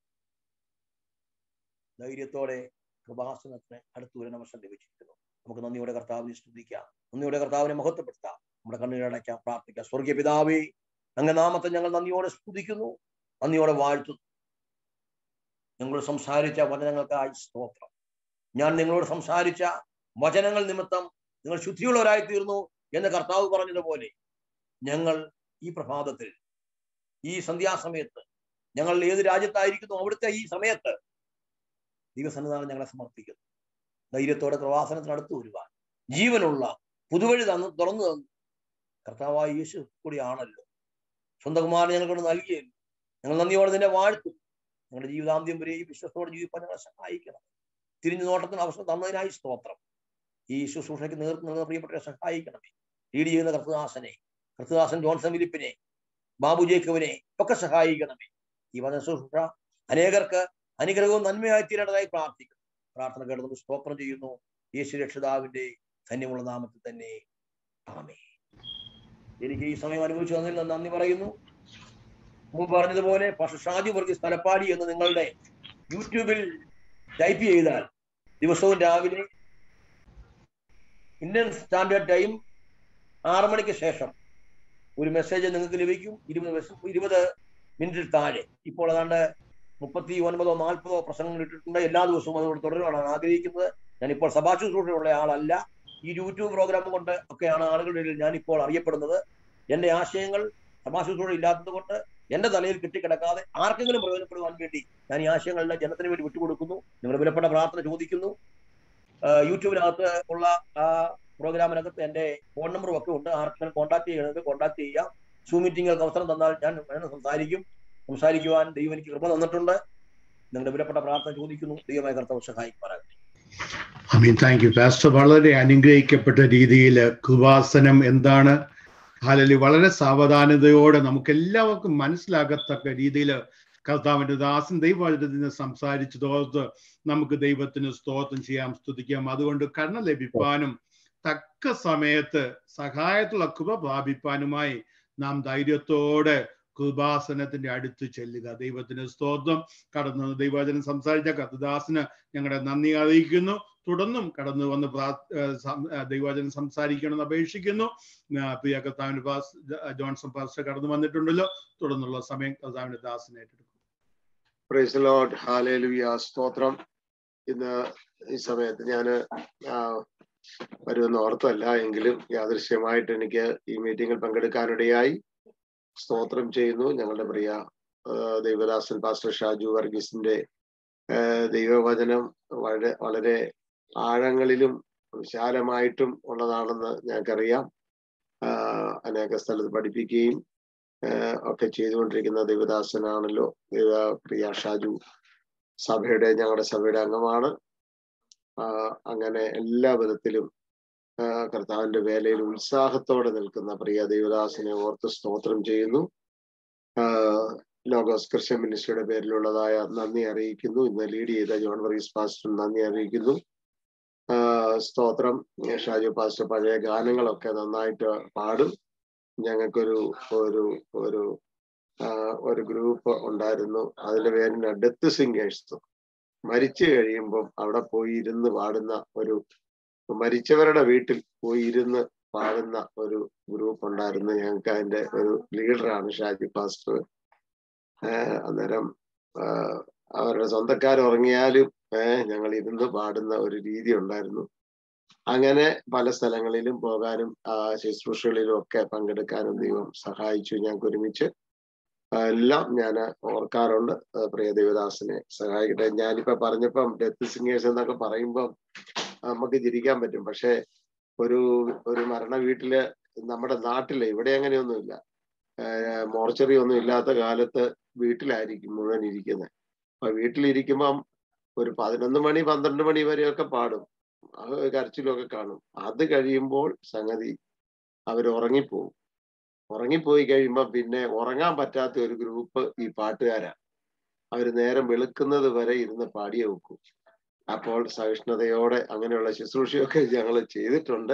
[SPEAKER 5] ധൈര്യത്തോടെ കൃപാസനത്തിന് അടുത്തൊരു അവസരം ലഭിച്ചിരിക്കുന്നു നമുക്ക് നന്ദിയോടെ കർത്താവിനെ സ്തുതിക്കാം നന്ദിയോടെ കർത്താവിനെ മഹത്വപ്പെടുത്താം നമ്മുടെ കണ്ണീരടയ്ക്കാം പ്രാർത്ഥിക്കാം സ്വർഗീയ പിതാവേ അങ്ങ് നാമത്തെ ഞങ്ങൾ നന്ദിയോടെ സ്തുതിക്കുന്നു നന്ദിയോടെ വാഴ്ത്തുന്നു നിങ്ങൾ സംസാരിച്ച വചനങ്ങൾക്കായി സ്തോത്രം ഞാൻ നിങ്ങളോട് സംസാരിച്ച വചനങ്ങൾ നിമിത്തം നിങ്ങൾ ശുദ്ധിയുള്ളവരായി തീർന്നു എന്ന് കർത്താവ് പറഞ്ഞതുപോലെ ഞങ്ങൾ ഈ പ്രഭാതത്തിൽ ഈ സന്ധ്യാസമയത്ത് ഞങ്ങൾ ഏത് രാജ്യത്തായിരിക്കുന്നു അവിടുത്തെ ഈ സമയത്ത് ദൈവസന്നിധാനം ഞങ്ങളെ സമർപ്പിക്കുന്നു ധൈര്യത്തോടെ പ്രവാസനത്തിന് അടുത്ത് വരുവാൻ ജീവനുള്ള പുതുവഴി തന്നു തുറന്നു തന്നു കർത്താവായ യേശു കൂടിയാണല്ലോ സ്വന്തം കുമാരൻ ഞങ്ങൾക്ക് നൽകിയല്ലോ ഞങ്ങൾ നന്ദിയോടെ നിന്നെ വാഴ്ത്തും ഞങ്ങളുടെ ജീവിതാന്ത്യം വരെ ഈ വിശ്വസത്തോടെ ജീവിപ്പാൻ ഞങ്ങളെ സഹായിക്കണം തിരിഞ്ഞു നോട്ടത്തിന് അവസരം തന്നതിനായി സ്തോത്രം ഈ ശുശ്രൂഷയ്ക്ക് നേതൃത്വം നൽകുന്ന പ്രിയപ്പെട്ടവരെ സഹായിക്കണമേ ലീഡ് ചെയ്യുന്ന കർത്തദാസനെ കർത്തദാസൻ ജോൺസൺ ഫിലിപ്പിനെ ബാബു ജേക്കബിനെ ഒക്കെ സഹായിക്കണമേ ഈ വചന ശുശ്രൂഷ അനേകർക്ക് അനുഗ്രഹവും നന്മയായി തീരേണ്ടതായി പ്രാർത്ഥിക്കുന്നു പ്രാർത്ഥന കേട്ടത് സ്തോത്രം ചെയ്യുന്നു യേശു രക്ഷിതാവിന്റെ ധന്യമുള്ള നാമത്തിൽ തന്നെ ആമേ എനിക്ക് ഈ സമയം അനുഭവിച്ചു തന്നതിൽ ഞാൻ നന്ദി പറയുന്നു മുമ്പ് പറഞ്ഞതുപോലെ പക്ഷെ ഷാജി വർഗീസ് തലപ്പാടി എന്ന് നിങ്ങളുടെ യൂട്യൂബിൽ ടൈപ്പ് ചെയ്താൽ ദിവസവും രാവിലെ ഇന്ത്യൻ സ്റ്റാൻഡേർഡ് ടൈം ആറ് മണിക്ക് ശേഷം ഒരു മെസ്സേജ് നിങ്ങൾക്ക് ലഭിക്കും ഇരുപത് മെസ്സ- ഇരുപത് മിനിറ്റിൽ താഴെ ഇപ്പോൾ ഏതാണ്ട് മുപ്പത്തി ഒൻപതോ നാൽപ്പതോ പ്രസംഗങ്ങൾ ഇട്ടിട്ടുണ്ട് എല്ലാ ദിവസവും അതുകൊണ്ട് തുടരുവാനാണ് ആഗ്രഹിക്കുന്നത് ഞാനിപ്പോൾ സഭാ ശുശ്രൂഷയുള്ള ആളല്ല ഈ യൂട്യൂബ് പ്രോഗ്രാം കൊണ്ട് ഒക്കെയാണ് ആളുകളുടെ ഇടയിൽ ഞാൻ ഇപ്പോൾ അറിയപ്പെടുന്നത് എന്റെ ആശയങ്ങൾ സഭാ ശുശ്രൂഷ ഇല്ലാത്തത് കൊണ്ട് എന്റെ തലയിൽ കെട്ടിക്കിടക്കാതെ ആർക്കെങ്കിലും പ്രയോജനപ്പെടുവാൻ വേണ്ടി ഞാൻ ഈ ആശയങ്ങളെല്ലാം ജനത്തിന് വേണ്ടി വിട്ടുകൊടുക്കുന്നു നിങ്ങളുടെ വിലപ്പെട്ട പ്രാർത്ഥന ചോദിക്കുന്നു ആ, യൂട്യൂബിനകത്ത് ഉള്ള ആ പ്രോഗ്രാമിനകത്ത് എന്റെ ഫോൺ നമ്പറും ഒക്കെ ഉണ്ട് ആർക്കെങ്കിലും കോൺടാക്ട് ചെയ്യണമെങ്കിൽ കോൺടാക്ട് ചെയ്യാം സൂ മീറ്റിങ്ങുകൾക്ക് അവസരം തന്നാൽ ഞാൻ വേണം സംസാരിക്കും സംസാരിക്കുവാൻ ദൈവം എനിക്ക് കൃപ തന്നിട്ടുണ്ട് നിങ്ങളുടെ വിലപ്പെട്ട പ്രാർത്ഥന ചോദിക്കുന്നു ദൈവമായ കർത്താവ് സഹായിക്കുമാറാകട്ടെ
[SPEAKER 1] I mean thank you pastor വളരെ അനുഗ്രഹിക്കപ്പെട്ട രീതിയിൽ കൃപാസനം എന്താണ് ഹാലലി വളരെ സാവധാനതയോടെ നമുക്ക് എല്ലാവർക്കും മനസ്സിലാകത്തക്ക രീതിയിൽ കർത്താവിന്റെ ദാസൻ ദൈവവചനത്തിന് സംസാരിച്ചു തോർത്ത് നമുക്ക് ദൈവത്തിന് സ്തോത്രം ചെയ്യാം സ്തുതിക്കാം അതുകൊണ്ട് കരുണ ലഭിപ്പാനും തക്ക സമയത്ത് സഹായത്തുള്ള കൃപ പ്രാപിപ്പാനുമായി നാം ധൈര്യത്തോടെ കൃപാസനത്തിന്റെ അടുത്ത് ചെല്ലുക ദൈവത്തിന് സ്തോത്രം കടന്നു വന്ന് ദൈവവചനം സംസാരിച്ച കർത്തദാസിന് ഞങ്ങളുടെ നന്ദി അറിയിക്കുന്നു തുടർന്നും കടന്നു വന്ന് പ്രാ ഏർ സം- ഏർ ദൈവവചനം സംസാരിക്കണമെന്ന് അപേക്ഷിക്കുന്നു ആ, പ്രിയ കർത്താവിന്റെ പാസ് ജോൺസൺ പാസ്റ്റർ കടന്നു വന്നിട്ടുണ്ടല്ലോ തുടർന്നുള്ള സമയം കർത്താവിന്റെ ദാസിനെ ഏറ്റെടുക്കും
[SPEAKER 6] പ്രൈസ് ലോഡ് ഹാലേലുയ സ്തോത്രം ഇന്ന് ഈ സമയത്ത് ഞാൻ വരുമെന്ന് ഓർത്തല്ല എങ്കിലും യാദൃശ്യമായിട്ട് എനിക്ക് ഈ മീറ്റിംഗിൽ പങ്കെടുക്കാനിടയായി സ്തോത്രം ചെയ്യുന്നു ഞങ്ങളുടെ പ്രിയ ആ, ദൈവദാസൻ പാസ്റ്റർ ഷാജു വർഗീസിന്റെ ആ, ദൈവവചനം വളരെ വളരെ ആഴങ്ങളിലും വിശാലമായിട്ടും ഉള്ളതാണെന്ന് ഞങ്ങൾക്കറിയാം ആ, അനേക സ്ഥലത്ത് പഠിപ്പിക്കുകയും ആഹ് ഒക്കെ ചെയ്തുകൊണ്ടിരിക്കുന്ന ദൈവദാസനാണല്ലോ ദൈവ പ്രിയ ഷാജു സഭയുടെ ഞങ്ങളുടെ സഭയുടെ അംഗമാണ് ആഹ് അങ്ങനെ എല്ലാ വിധത്തിലും ആഹ് കർത്താവിന്റെ വേലയിൽ ഉത്സാഹത്തോടെ നിൽക്കുന്ന പ്രിയ ദൈവദാസനെ ഓർത്ത് സ്തോത്രം ചെയ്യുന്നു ആഹ് ലോഗോസ് ക്രിസ്ത്യൻ മിനിസ്ട്രിയുടെ പേരിലുള്ളതായ നന്ദി അറിയിക്കുന്നു ഇന്ന് ലീഡ് ചെയ്ത ജോൺ വറീസ് പാസ്റ്ററും നന്ദി അറിയിക്കുന്നു ആഹ് സ്തോത്രം ഷാജു പാസ്റ്റർ പഴയ ഗാനങ്ങളൊക്കെ നന്നായിട്ട് പാടും ഞങ്ങൾക്കൊരു ഒരു ഒരു ആ, ഒരു ഗ്രൂപ്പ് ഉണ്ടായിരുന്നു അതിന്റെ പേരിന് ഡെത്ത് സിംഗേഴ്സ് മരിച്ചു കഴിയുമ്പം അവിടെ പോയി ഇരുന്ന് പാടുന്ന ഒരു മരിച്ചവരുടെ വീട്ടിൽ പോയി ഇരുന്ന് പാടുന്ന ഒരു ഗ്രൂപ്പ് ഉണ്ടായിരുന്നു ഞങ്ങൾക്ക് അതിന്റെ ഒരു ലീഡറാണ് ഷാജി പാസ്റ്റർ ഏഹ് അന്നേരം ആഹ് അവരുടെ സ്വന്തക്കാർ ഉറങ്ങിയാലും ഏഹ് ഞങ്ങൾ ഇരുന്ന് പാടുന്ന ഒരു രീതി ഉണ്ടായിരുന്നു അങ്ങനെ പല സ്ഥലങ്ങളിലും പോകാനും ആ ശുശ്രൂഷകളിലും ഒക്കെ പങ്കെടുക്കാനും ദൈവം സഹായിച്ചു ഞങ്ങൾക്ക് ഒരുമിച്ച് ആ, എല്ലാം ഞാൻ ഓർക്കാറുണ്ട് ആ, പ്രിയ ദേവദാസിനെ സഹായിക്കട്ടെ ഞാനിപ്പോ പറഞ്ഞപ്പം ഡെത്ത് സിംഗേഴ്സ് എന്നൊക്കെ പറയുമ്പം നമുക്ക് ചിരിക്കാൻ പറ്റും പക്ഷെ ഒരു ഒരു മരണ വീട്ടില് നമ്മുടെ നാട്ടില് ഇവിടെ അങ്ങനെയൊന്നുമില്ല മോർച്ചറി ഒന്നും ഇല്ലാത്ത കാലത്ത് വീട്ടിലായിരിക്കും മുഴുവൻ ഇരിക്കുന്നത് അപ്പൊ വീട്ടിലിരിക്കുമ്പം ഒരു പതിനൊന്ന് മണി പന്ത്രണ്ട് മണി വരെയൊക്കെ പാടും അത് കരച്ചിലൊക്കെ കാണും അത് കഴിയുമ്പോൾ സംഗതി അവർ ഉറങ്ങിപ്പോവും ഉറങ്ങിപ്പോയി കഴിയുമ്പോൾ പിന്നെ ഉറങ്ങാൻ പറ്റാത്ത ഒരു ഗ്രൂപ്പ് ഈ പാട്ടുകാരാണ് അവർ നേരം വെളുക്കുന്നത് വരെ ഇരുന്ന് പാടിയേ വെക്കും അപ്പോൾ സഹിഷ്ണുതയോടെ അങ്ങനെയുള്ള ശുശ്രൂഷയൊക്കെ ഞങ്ങൾ ചെയ്തിട്ടുണ്ട്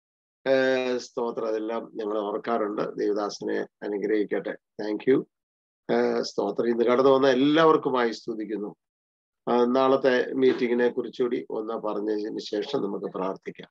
[SPEAKER 6] ഏഹ് സ്തോത്രം അതെല്ലാം ഞങ്ങൾ ഓർക്കാറുണ്ട് ദേവദാസിനെ അനുഗ്രഹിക്കട്ടെ താങ്ക് യു സ്തോത്രം ഇന്ന് കടന്നു വന്ന എല്ലാവർക്കുമായി സ്തുതിക്കുന്നു ആ, നാളത്തെ മീറ്റിങ്ങിനെ കുറിച്ചുകൂടി ഒന്ന് പറഞ്ഞതിന് ശേഷം നമുക്ക് പ്രാർത്ഥിക്കാം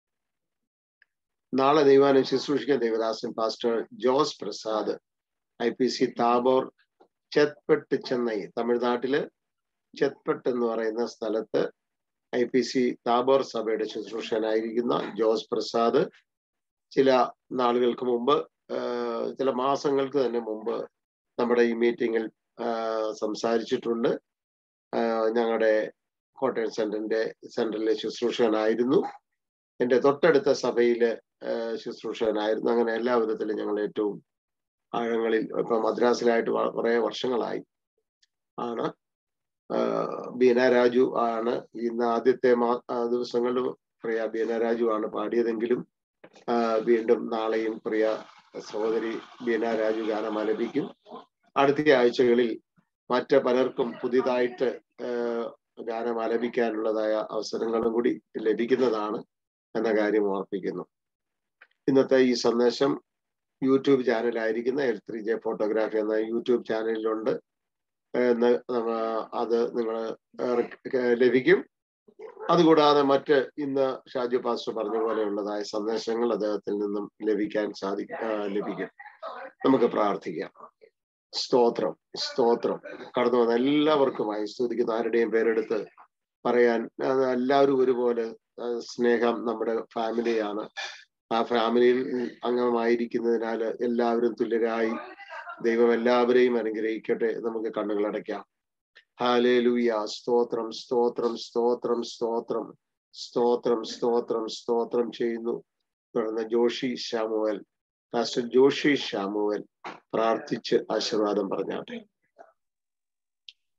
[SPEAKER 6] നാളെ ദൈവാനം ശുശ്രൂഷിക്കാൻ ദേവദാസൻ pastor Jose Prasad I P C Tabor Chetpet Chennai തമിഴ്നാട്ടില് ചെത്പെട്ട് എന്ന് പറയുന്ന സ്ഥലത്ത് ഐ പി സി താബോർ സഭയുടെ ശുശ്രൂഷകനായിരിക്കുന്ന ജോസ് പ്രസാദ് ചില നാളുകൾക്ക് മുമ്പ് ആ, ചില മാസങ്ങൾക്ക് തന്നെ മുമ്പ് നമ്മുടെ ഈ മീറ്റിങ്ങിൽ ആ, സംസാരിച്ചിട്ടുണ്ട് ആഹ് ഞങ്ങളുടെ കോട്ടയം സെന്ററിന്റെ സെന്ററിലെ ശുശ്രൂഷകനായിരുന്നു എൻ്റെ തൊട്ടടുത്ത സഭയിലെ ആഹ് ശുശ്രൂഷകനായിരുന്നു അങ്ങനെ എല്ലാ വിധത്തിലും ഞങ്ങൾ ഏറ്റവും ആഴങ്ങളിൽ ഇപ്പൊ മദ്രാസിലായിട്ട് വ- കുറെ വർഷങ്ങളായി ആണ് ആഹ് ബീന രാജു ആണ് ഇന്ന് ആദ്യത്തെ മാ ആ ദിവസങ്ങളിൽ പ്രിയ ബീന രാജു ആണ് പാടിയതെങ്കിലും ആഹ് വീണ്ടും നാളെയും പ്രിയ സഹോദരി ബീന രാജു ഗാനം ആലപിക്കും അടുത്ത ആഴ്ചകളിൽ മറ്റ് പലർക്കും പുതിയതായിട്ട് ആഹ് ഗാനം ആലപിക്കാനുള്ളതായ അവസരങ്ങളും കൂടി ലഭിക്കുന്നതാണ് എന്ന കാര്യം ഓർപ്പിക്കുന്നു ഇന്നത്തെ ഈ സന്ദേശം യൂട്യൂബ് ചാനലായിരിക്കുന്ന എൽ ത്രീ ജെ ഫോട്ടോഗ്രാഫി എന്ന യൂട്യൂബ് ചാനലിലുണ്ട് എന്ന് നമ്മ- അത് നിങ്ങൾ ലഭിക്കും അതുകൂടാതെ മറ്റ് ഇന്ന് ഷാജു പാസ്റ്റർ പറഞ്ഞ പോലെയുള്ളതായ സന്ദേശങ്ങൾ അദ്ദേഹത്തിൽ നിന്നും ലഭിക്കാൻ സാധിക്കും ലഭിക്കും നമുക്ക് പ്രാർത്ഥിക്കാം സ്തോത്രം സ്തോത്രം കടന്നു വന്ന എല്ലാവർക്കുമായി സ്തുതിക്കുന്ന ആരുടെയും പേരെടുത്ത് പറയാൻ അത് എല്ലാവരും ഒരുപോലെ ആ, സ്നേഹം നമ്മുടെ ഫാമിലിയാണ് ആ ഫാമിലിയിൽ അംഗമായിരിക്കുന്നതിനാൽ എല്ലാവരും തുല്യരായി ദൈവം എല്ലാവരെയും അനുഗ്രഹിക്കട്ടെ നമുക്ക് കണ്ണുകൾ അടയ്ക്കാം ഹാലേലുയ സ്തോത്രം സ്തോത്രം സ്തോത്രം സ്തോത്രം സ്തോത്രം സ്തോത്രം സ്തോത്രം ചെയ്യുന്നു തുടർന്ന് Joshi Samuel pastor Joshi Samuel പ്രാർത്ഥിച്ച് ആശീർവാദം പറഞ്ഞാട്ടെ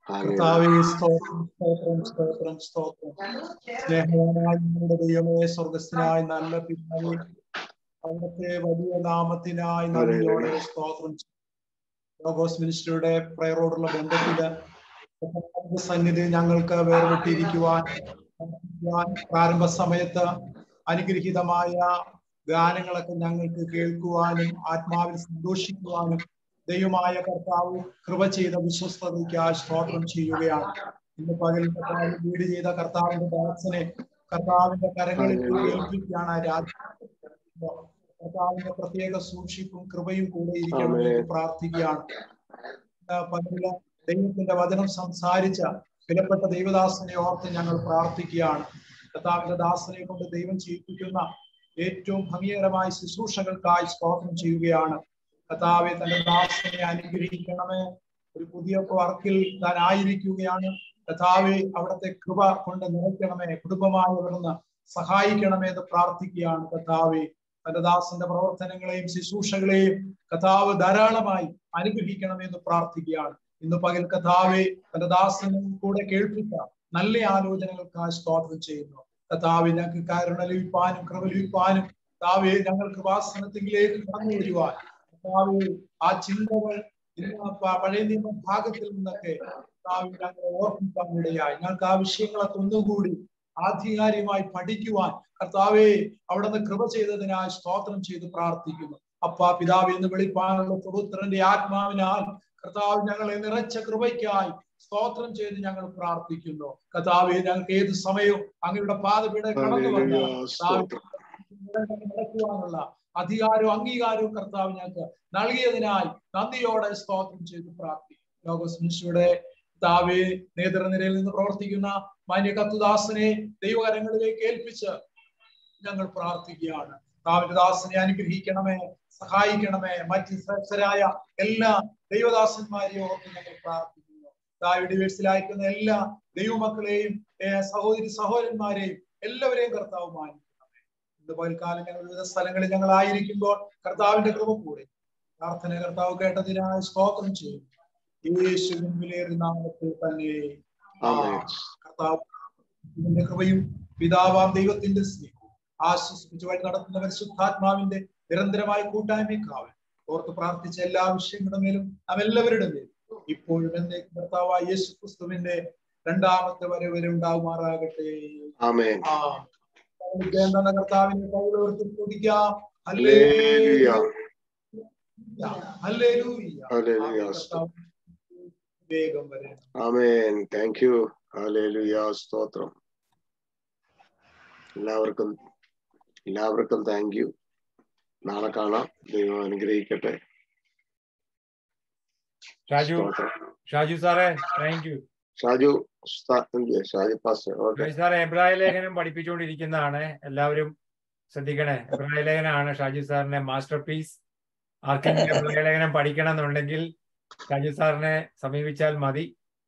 [SPEAKER 7] കർത്താവേ സ്തോത്രം സ്തോത്രം സ്തോത്രം സ്തോത്രം സ്നേഹവാനായ നമ്മുടെ ദൈവമേ സ്വർഗസ്ഥനായ നല്ല പിതാവേ അവിടുത്തെ വലിയ നാമത്തിനായി നന്ദിയോടെ സ്തോത്രം ലോഗോസ് മിനിസ്റ്ററുടെ പ്രയറോടുള്ള ബന്ധത്തില് കർത്താവിന്റെ സന്നിധി ഞങ്ങൾക്ക് വേർപെട്ടിരിക്കുവാൻ പ്രാരംഭ സമയത്ത് അനുഗ്രഹീതമായ ഗാനങ്ങളൊക്കെ ഞങ്ങൾക്ക് കേൾക്കുവാനും ആത്മാവിൽ സന്തോഷിക്കുവാനും ദൈവമായ കർത്താവ് കൃപ ചെയ്ത വിശ്വസ്തതയ്ക്കായി സ്തോത്രം ചെയ്യുകയാണ് ഇന്ന് പകൽ കർത്താവ് വീട് ചെയ്ത കർത്താവിന്റെ ദാസനെ കർത്താവിന്റെ കരങ്ങളിൽ ഏൽപ്പിക്കുകയാണ് രാജ്യം കർത്താവിന്റെ പ്രത്യേക സൂക്ഷിപ്പും കൃപയും കൂടെ ഇരിക്കണമെന്ന് പ്രാർത്ഥിക്കുകയാണ് പകല് ദൈവത്തിന്റെ വചനം സംസാരിച്ച വിലപ്പെട്ട ദൈവദാസനെ ഓർത്ത് ഞങ്ങൾ പ്രാർത്ഥിക്കുകയാണ് കർത്താവിന്റെ ദാസനെ കൊണ്ട് ദൈവം ചെയ്യിപ്പിക്കുന്ന ഏറ്റവും ഭംഗികരമായ ശുശ്രൂഷകൾക്കായി സ്തോത്രം ചെയ്യുകയാണ് കർത്താവെ തന്റെ ദാസനെ അനുഗ്രഹിക്കണമേ ഒരു പുതിയ വർക്കിൽ താൻ ആയിരിക്കുകയാണ് കർത്താവെ അവിടുത്തെ കൃപ കൊണ്ട് നിറയ്ക്കണമേ കുടുംബമായി അവിടുന്ന് സഹായിക്കണമേ എന്ന് പ്രാർത്ഥിക്കുകയാണ് കർത്താവെ തന്റെ ദാസന്റെ പ്രവർത്തനങ്ങളെയും ശുശ്രൂഷകളെയും കഥാവ് ധാരാളമായി അനുഗ്രഹിക്കണമേ എന്ന് പ്രാർത്ഥിക്കുകയാണ് ഇന്ന് പകൽ കഥാവെ തന്റെ ദാസനും കൂടെ കേൾപ്പിച്ച നല്ല ആലോചനകൾക്കായി സ്തോത്രം ചെയ്യുന്നു കഥാവെ ഞങ്ങൾക്ക് കരുണ ലഭിപ്പാനും കൃപ ലഭിപ്പാനും കഥാവെ ഞങ്ങൾ കൃപാസനത്തിലേക്ക് കടന്നു വരുവാൻ കഥാവെ ആ ചിന്തകൾ ഇന്ന് പഴയ നിയമ ഭാഗത്തിൽ നിന്നൊക്കെ കഥാവെ ഞങ്ങളെ ഓർമ്മിക്കാൻ ഇടയായി ഞങ്ങൾക്ക് ആ വിഷയങ്ങളൊക്കെ ഒന്നുകൂടി ആധികാരികമായി പഠിക്കുവാൻ കർത്താവെ അവിടുന്ന് കൃപ ചെയ്തതിനായി സ്തോത്രം ചെയ്ത് പ്രാർത്ഥിക്കുന്നു അപ്പ പിതാവ് എന്ന് വിളിപ്പാനുള്ള പുത്രന്റെ ആത്മാവിനാൽ കർത്താവ് ഞങ്ങളെ നിറച്ച കൃപയ്ക്കായി സ്തോത്രം ചെയ്ത് ഞങ്ങൾ പ്രാർത്ഥിക്കുന്നു കർത്താവെ ഞങ്ങൾക്ക് ഏത് സമയവും അങ്ങയുടെ പാതപീഠ കടന്നു നടക്കുവാനുള്ള അധികാരവും അംഗീകാരവും കർത്താവ് ഞങ്ങൾക്ക് നൽകിയതിനായി നന്ദിയോടെ സ്തോത്രം ചെയ്ത് പ്രാർത്ഥിക്കും ലോകസ്മിഷയുടെ കർത്താവെ നേതൃനിരയിൽ നിന്ന് പ്രവർത്തിക്കുന്ന മാന്യ കത്തുദാസനെ ദൈവകരങ്ങളിലേക്ക് ഏൽപ്പിച്ച് ഞങ്ങൾ പ്രാർത്ഥിക്കുകയാണ് കർത്താവിന്റെ ദാസനെ അനുഗ്രഹിക്കണമേ സഹായിക്കണമേ മറ്റ് ശ്രേഷ്ഠരായ എല്ലാ ദൈവദാസന്മാരെയും ഓർത്ത് ഞങ്ങൾ പ്രാർത്ഥിക്കുന്നു ദാവിഡ് വേഴ്സിലായിരിക്കുന്ന എല്ലാ ദൈവമക്കളെയും സഹോദരി സഹോദരന്മാരെയും എല്ലാവരെയും കർത്താവ് മാനിക്കണമേ ഇന്ന് പകൽക്കാലം ഞങ്ങൾ വിവിധ സ്ഥലങ്ങളിൽ ഞങ്ങൾ ആയിരിക്കുമ്പോൾ കർത്താവിന്റെ കൃപ കൂടെ പ്രാർത്ഥന കർത്താവ് കേട്ടതിനായി സ്തോത്രം ചെയ്യും യേശുവിൻ വിലയേറിയ നാമത്തിൽ തന്നെ കർത്താവിന്റെ കൃപയും പിതാവാം ദൈവത്തിന്റെ സ്നേഹവും ആശ്വസിപ്പിച്ചു വഴി നടത്തുന്ന പരിശുദ്ധാത്മാവിന്റെ നിരന്തരമായ കൂട്ടായ്മക്കാവൻ ഓർത്ത് പ്രാർത്ഥിച്ച എല്ലാ വിഷയങ്ങളുടെ മേലും നാം എല്ലാവരുടെ മേലും ഇപ്പോഴും എന്നേക്ക് കർത്താവായ യേശു ക്രിസ്തുവിന്റെ രണ്ടാമത്തെ വരെ വരെ ഉണ്ടാകുമാറാകട്ടെ കർത്താവിന്റെ കൈകളോർത്ത് തുടിക്കാം വേഗം വരെ
[SPEAKER 6] ആമേൻ താങ്ക് യു ഹല്ലേലൂയ സ്തോത്രം എല്ലാവർക്കും എല്ലാവർക്കും താങ്ക് യു നാളെ കാണാം ദൈവം അനുഗ്രഹിക്കട്ടെ
[SPEAKER 8] ഷാജു ഷാജു സാറേ thank you
[SPEAKER 6] Shaju Shaju pastor okay
[SPEAKER 8] സാറേ എബ്രായ ലേഖനം പഠിപ്പിച്ചുകൊണ്ടിരിക്കുന്നതാണ് എല്ലാവരും ശ്രദ്ധിക്കണേ എബ്രായ ലേഖനമാണ് ഷാജു സാറിന്റെ മാസ്റ്റർ പീസ് ആർക്കെങ്കിലും എബ്രായ ലേഖനം പഠിക്കണം എന്നുണ്ടെങ്കിൽ ഷാജു സാറിനെ സമീപിച്ചാൽ മതി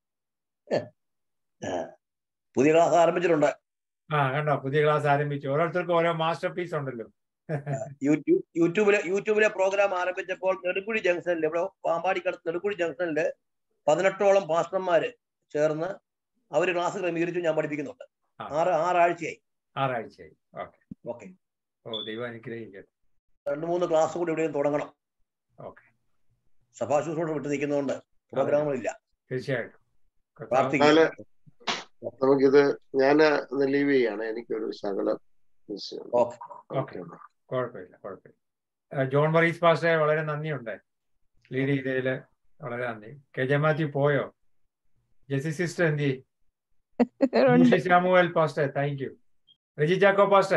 [SPEAKER 5] പുതിയ ക്ലാസ് ആരംഭിച്ചിട്ടുണ്ട്
[SPEAKER 8] ആ കണ്ടോ പുതിയ ക്ലാസ് ആരംഭിച്ചു ഓരോരുത്തർക്കും ഓരോ മാസ്റ്റർ പീസ് ഉണ്ടല്ലോ
[SPEAKER 5] യൂട്യൂബിലെ യൂട്യൂബിലെ പ്രോഗ്രാം ആരംഭിച്ചപ്പോൾ നെടുക്കുഴി ജംഗ്ഷനിൽ ഇവിടെ പാമ്പാടിക്കടുത്ത് നെടുക്കുഴി ജംഗ്ഷനിൽ പതിനെട്ടോളം പാസ്റ്റർമാര് ചേർന്ന് അവർ ക്ലാസ് ക്രമീകരിച്ചു ഞാൻ പഠിപ്പിക്കുന്നുണ്ട് ആറ് ആറാഴ്ചയായി
[SPEAKER 8] ആറാഴ്ചയായി ഓക്കെ
[SPEAKER 5] ഓക്കെ
[SPEAKER 8] ഓ ദൈവം അനുഗ്രഹിക്കട്ടെ
[SPEAKER 5] രണ്ട് മൂന്ന് ക്ലാസ് കൂടി ഇവിടെയും തുടങ്ങണം
[SPEAKER 8] ഓക്കെ
[SPEAKER 5] സഭാ ശുശ്രൂഷ വിട്ടു നിൽക്കുന്നതുകൊണ്ട് പ്രോഗ്രാമുകളില്ല
[SPEAKER 8] തീർച്ചയായിട്ടും
[SPEAKER 5] പ്രാർത്ഥിക്കാം
[SPEAKER 6] നമുക്കിത് ഞാൻ ലീവ് ചെയ്യാണ് എനിക്കൊരു ശകലം
[SPEAKER 5] ഓക്കെ
[SPEAKER 8] ഓക്കെ കുഴപ്പമില്ല കുഴപ്പമില്ല ജോൺ മറീസ് പാസ്റ്റെ വളരെ നന്ദിയുണ്ട് ലീഡ് ചെയ്തതില് വളരെ നന്ദി കെ ജെ മാത്യു പോയോ ജെസി സിസ്റ്റർ എന്തി Samuel pastor thank you Riji Chacko pastor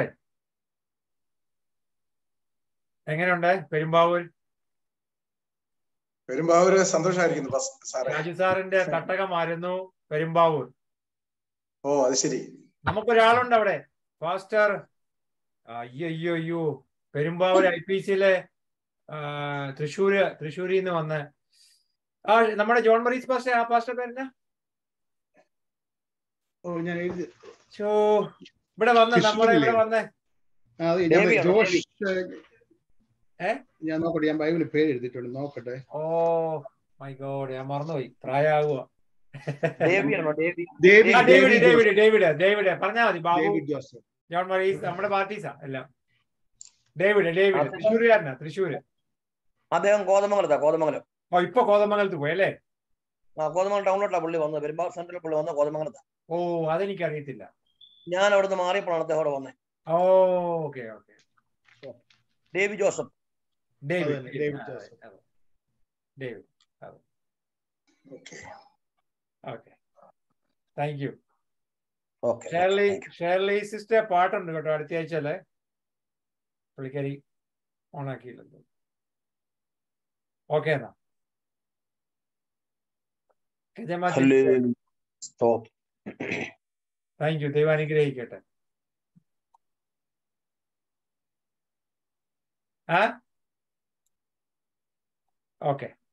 [SPEAKER 8] എങ്ങനെയുണ്ട് പെരുമ്പാവൂർ
[SPEAKER 9] പെരുമ്പാവൂര് സന്തോഷമായിരിക്കുന്നു സാറേ
[SPEAKER 8] രാജു സാറിന്റെ തട്ടകമായിരുന്നു പെരുമ്പാവൂർ
[SPEAKER 9] ഓ അത് ശരി
[SPEAKER 8] നമുക്കൊരാളുണ്ട് അവിടെ ഫാസ്റ്റർ അയ്യോ അയ്യോ അയ്യോ പെരുമ്പാവൂർ ഐ പി സിയിലെ തൃശ്ശൂര് തൃശ്ശൂരിൽ നിന്ന് വന്ന് ആ നമ്മുടെ ജോൺ മറീസ് പാസ്റ്റർ ആ പാസ്റ്റർ പേരെന്നാ
[SPEAKER 1] ഓ ഞാൻ
[SPEAKER 8] ഷോ ഇവിടെ വന്ന് നമ്മളെ ഇവിടെ വന്നേ
[SPEAKER 1] ജോഷ് ഞാൻ നോക്കട്ടെ ഞാൻ ബൈബിളിൽ പേര് എഴുതിയിട്ടുണ്ട് നോക്കട്ടെ
[SPEAKER 8] ഓ മൈ ഗോഡ് ഞാൻ മറന്നുപോയി പ്രായമാകുക
[SPEAKER 5] ഡേവിയാണോ ഡേവി
[SPEAKER 1] ഡേവിഡ്
[SPEAKER 8] ആ David
[SPEAKER 1] David
[SPEAKER 8] David David David പറഞ്ഞാൽ മതി Babu
[SPEAKER 1] David Joseph
[SPEAKER 8] John Maurice നമ്മുടെ പാർട്ടീസാ എല്ലാം ഡേവിഡ് ഡേവിഡ്
[SPEAKER 5] അദ്ദേഹം
[SPEAKER 8] തൃശ്ശൂരുകാരനാ തൃശ്ശൂര്
[SPEAKER 5] അദ്ദേഹം കോതമംഗലത്താ കോതമംഗലം
[SPEAKER 8] ഓ ഇപ്പൊ കോതമംഗലത്ത് പോയി അല്ലേ
[SPEAKER 5] ആ കോതമംഗലം ടൗണിലോട്ടാ പുള്ളി വന്നത് പെരുമ്പാവൂർ സെന്ററിൽ പുള്ളി വന്ന കോതമംഗലത്താ
[SPEAKER 8] ഓ അതെനിക്കറിയത്തില്ല
[SPEAKER 5] ഞാൻ അവിടുന്ന് മാറിയപ്പോഴാണ് അദ്ദേഹം അവിടെ വന്നത്
[SPEAKER 8] ഓ okay okay
[SPEAKER 5] Davy Joseph
[SPEAKER 8] David
[SPEAKER 1] അതന്നെ, ഡേവിഡ്
[SPEAKER 8] ആ,
[SPEAKER 1] ജോസഫ്.
[SPEAKER 8] അതെ. David
[SPEAKER 9] okay
[SPEAKER 8] okay thank you
[SPEAKER 5] okay
[SPEAKER 8] Shirley Shirley sister പാട്ടുണ്ട് കേട്ടോ അടുത്ത ആഴ്ച അല്ലേ പുള്ളിക്കാരി ഓണാക്കിയില്ലല്ലോ ഓക്കെ എന്നാ
[SPEAKER 5] സ്റ്റോപ്പ്
[SPEAKER 8] താങ്ക് യു ദൈവം അനുഗ്രഹിക്കട്ടെ ആ ഓക്കെ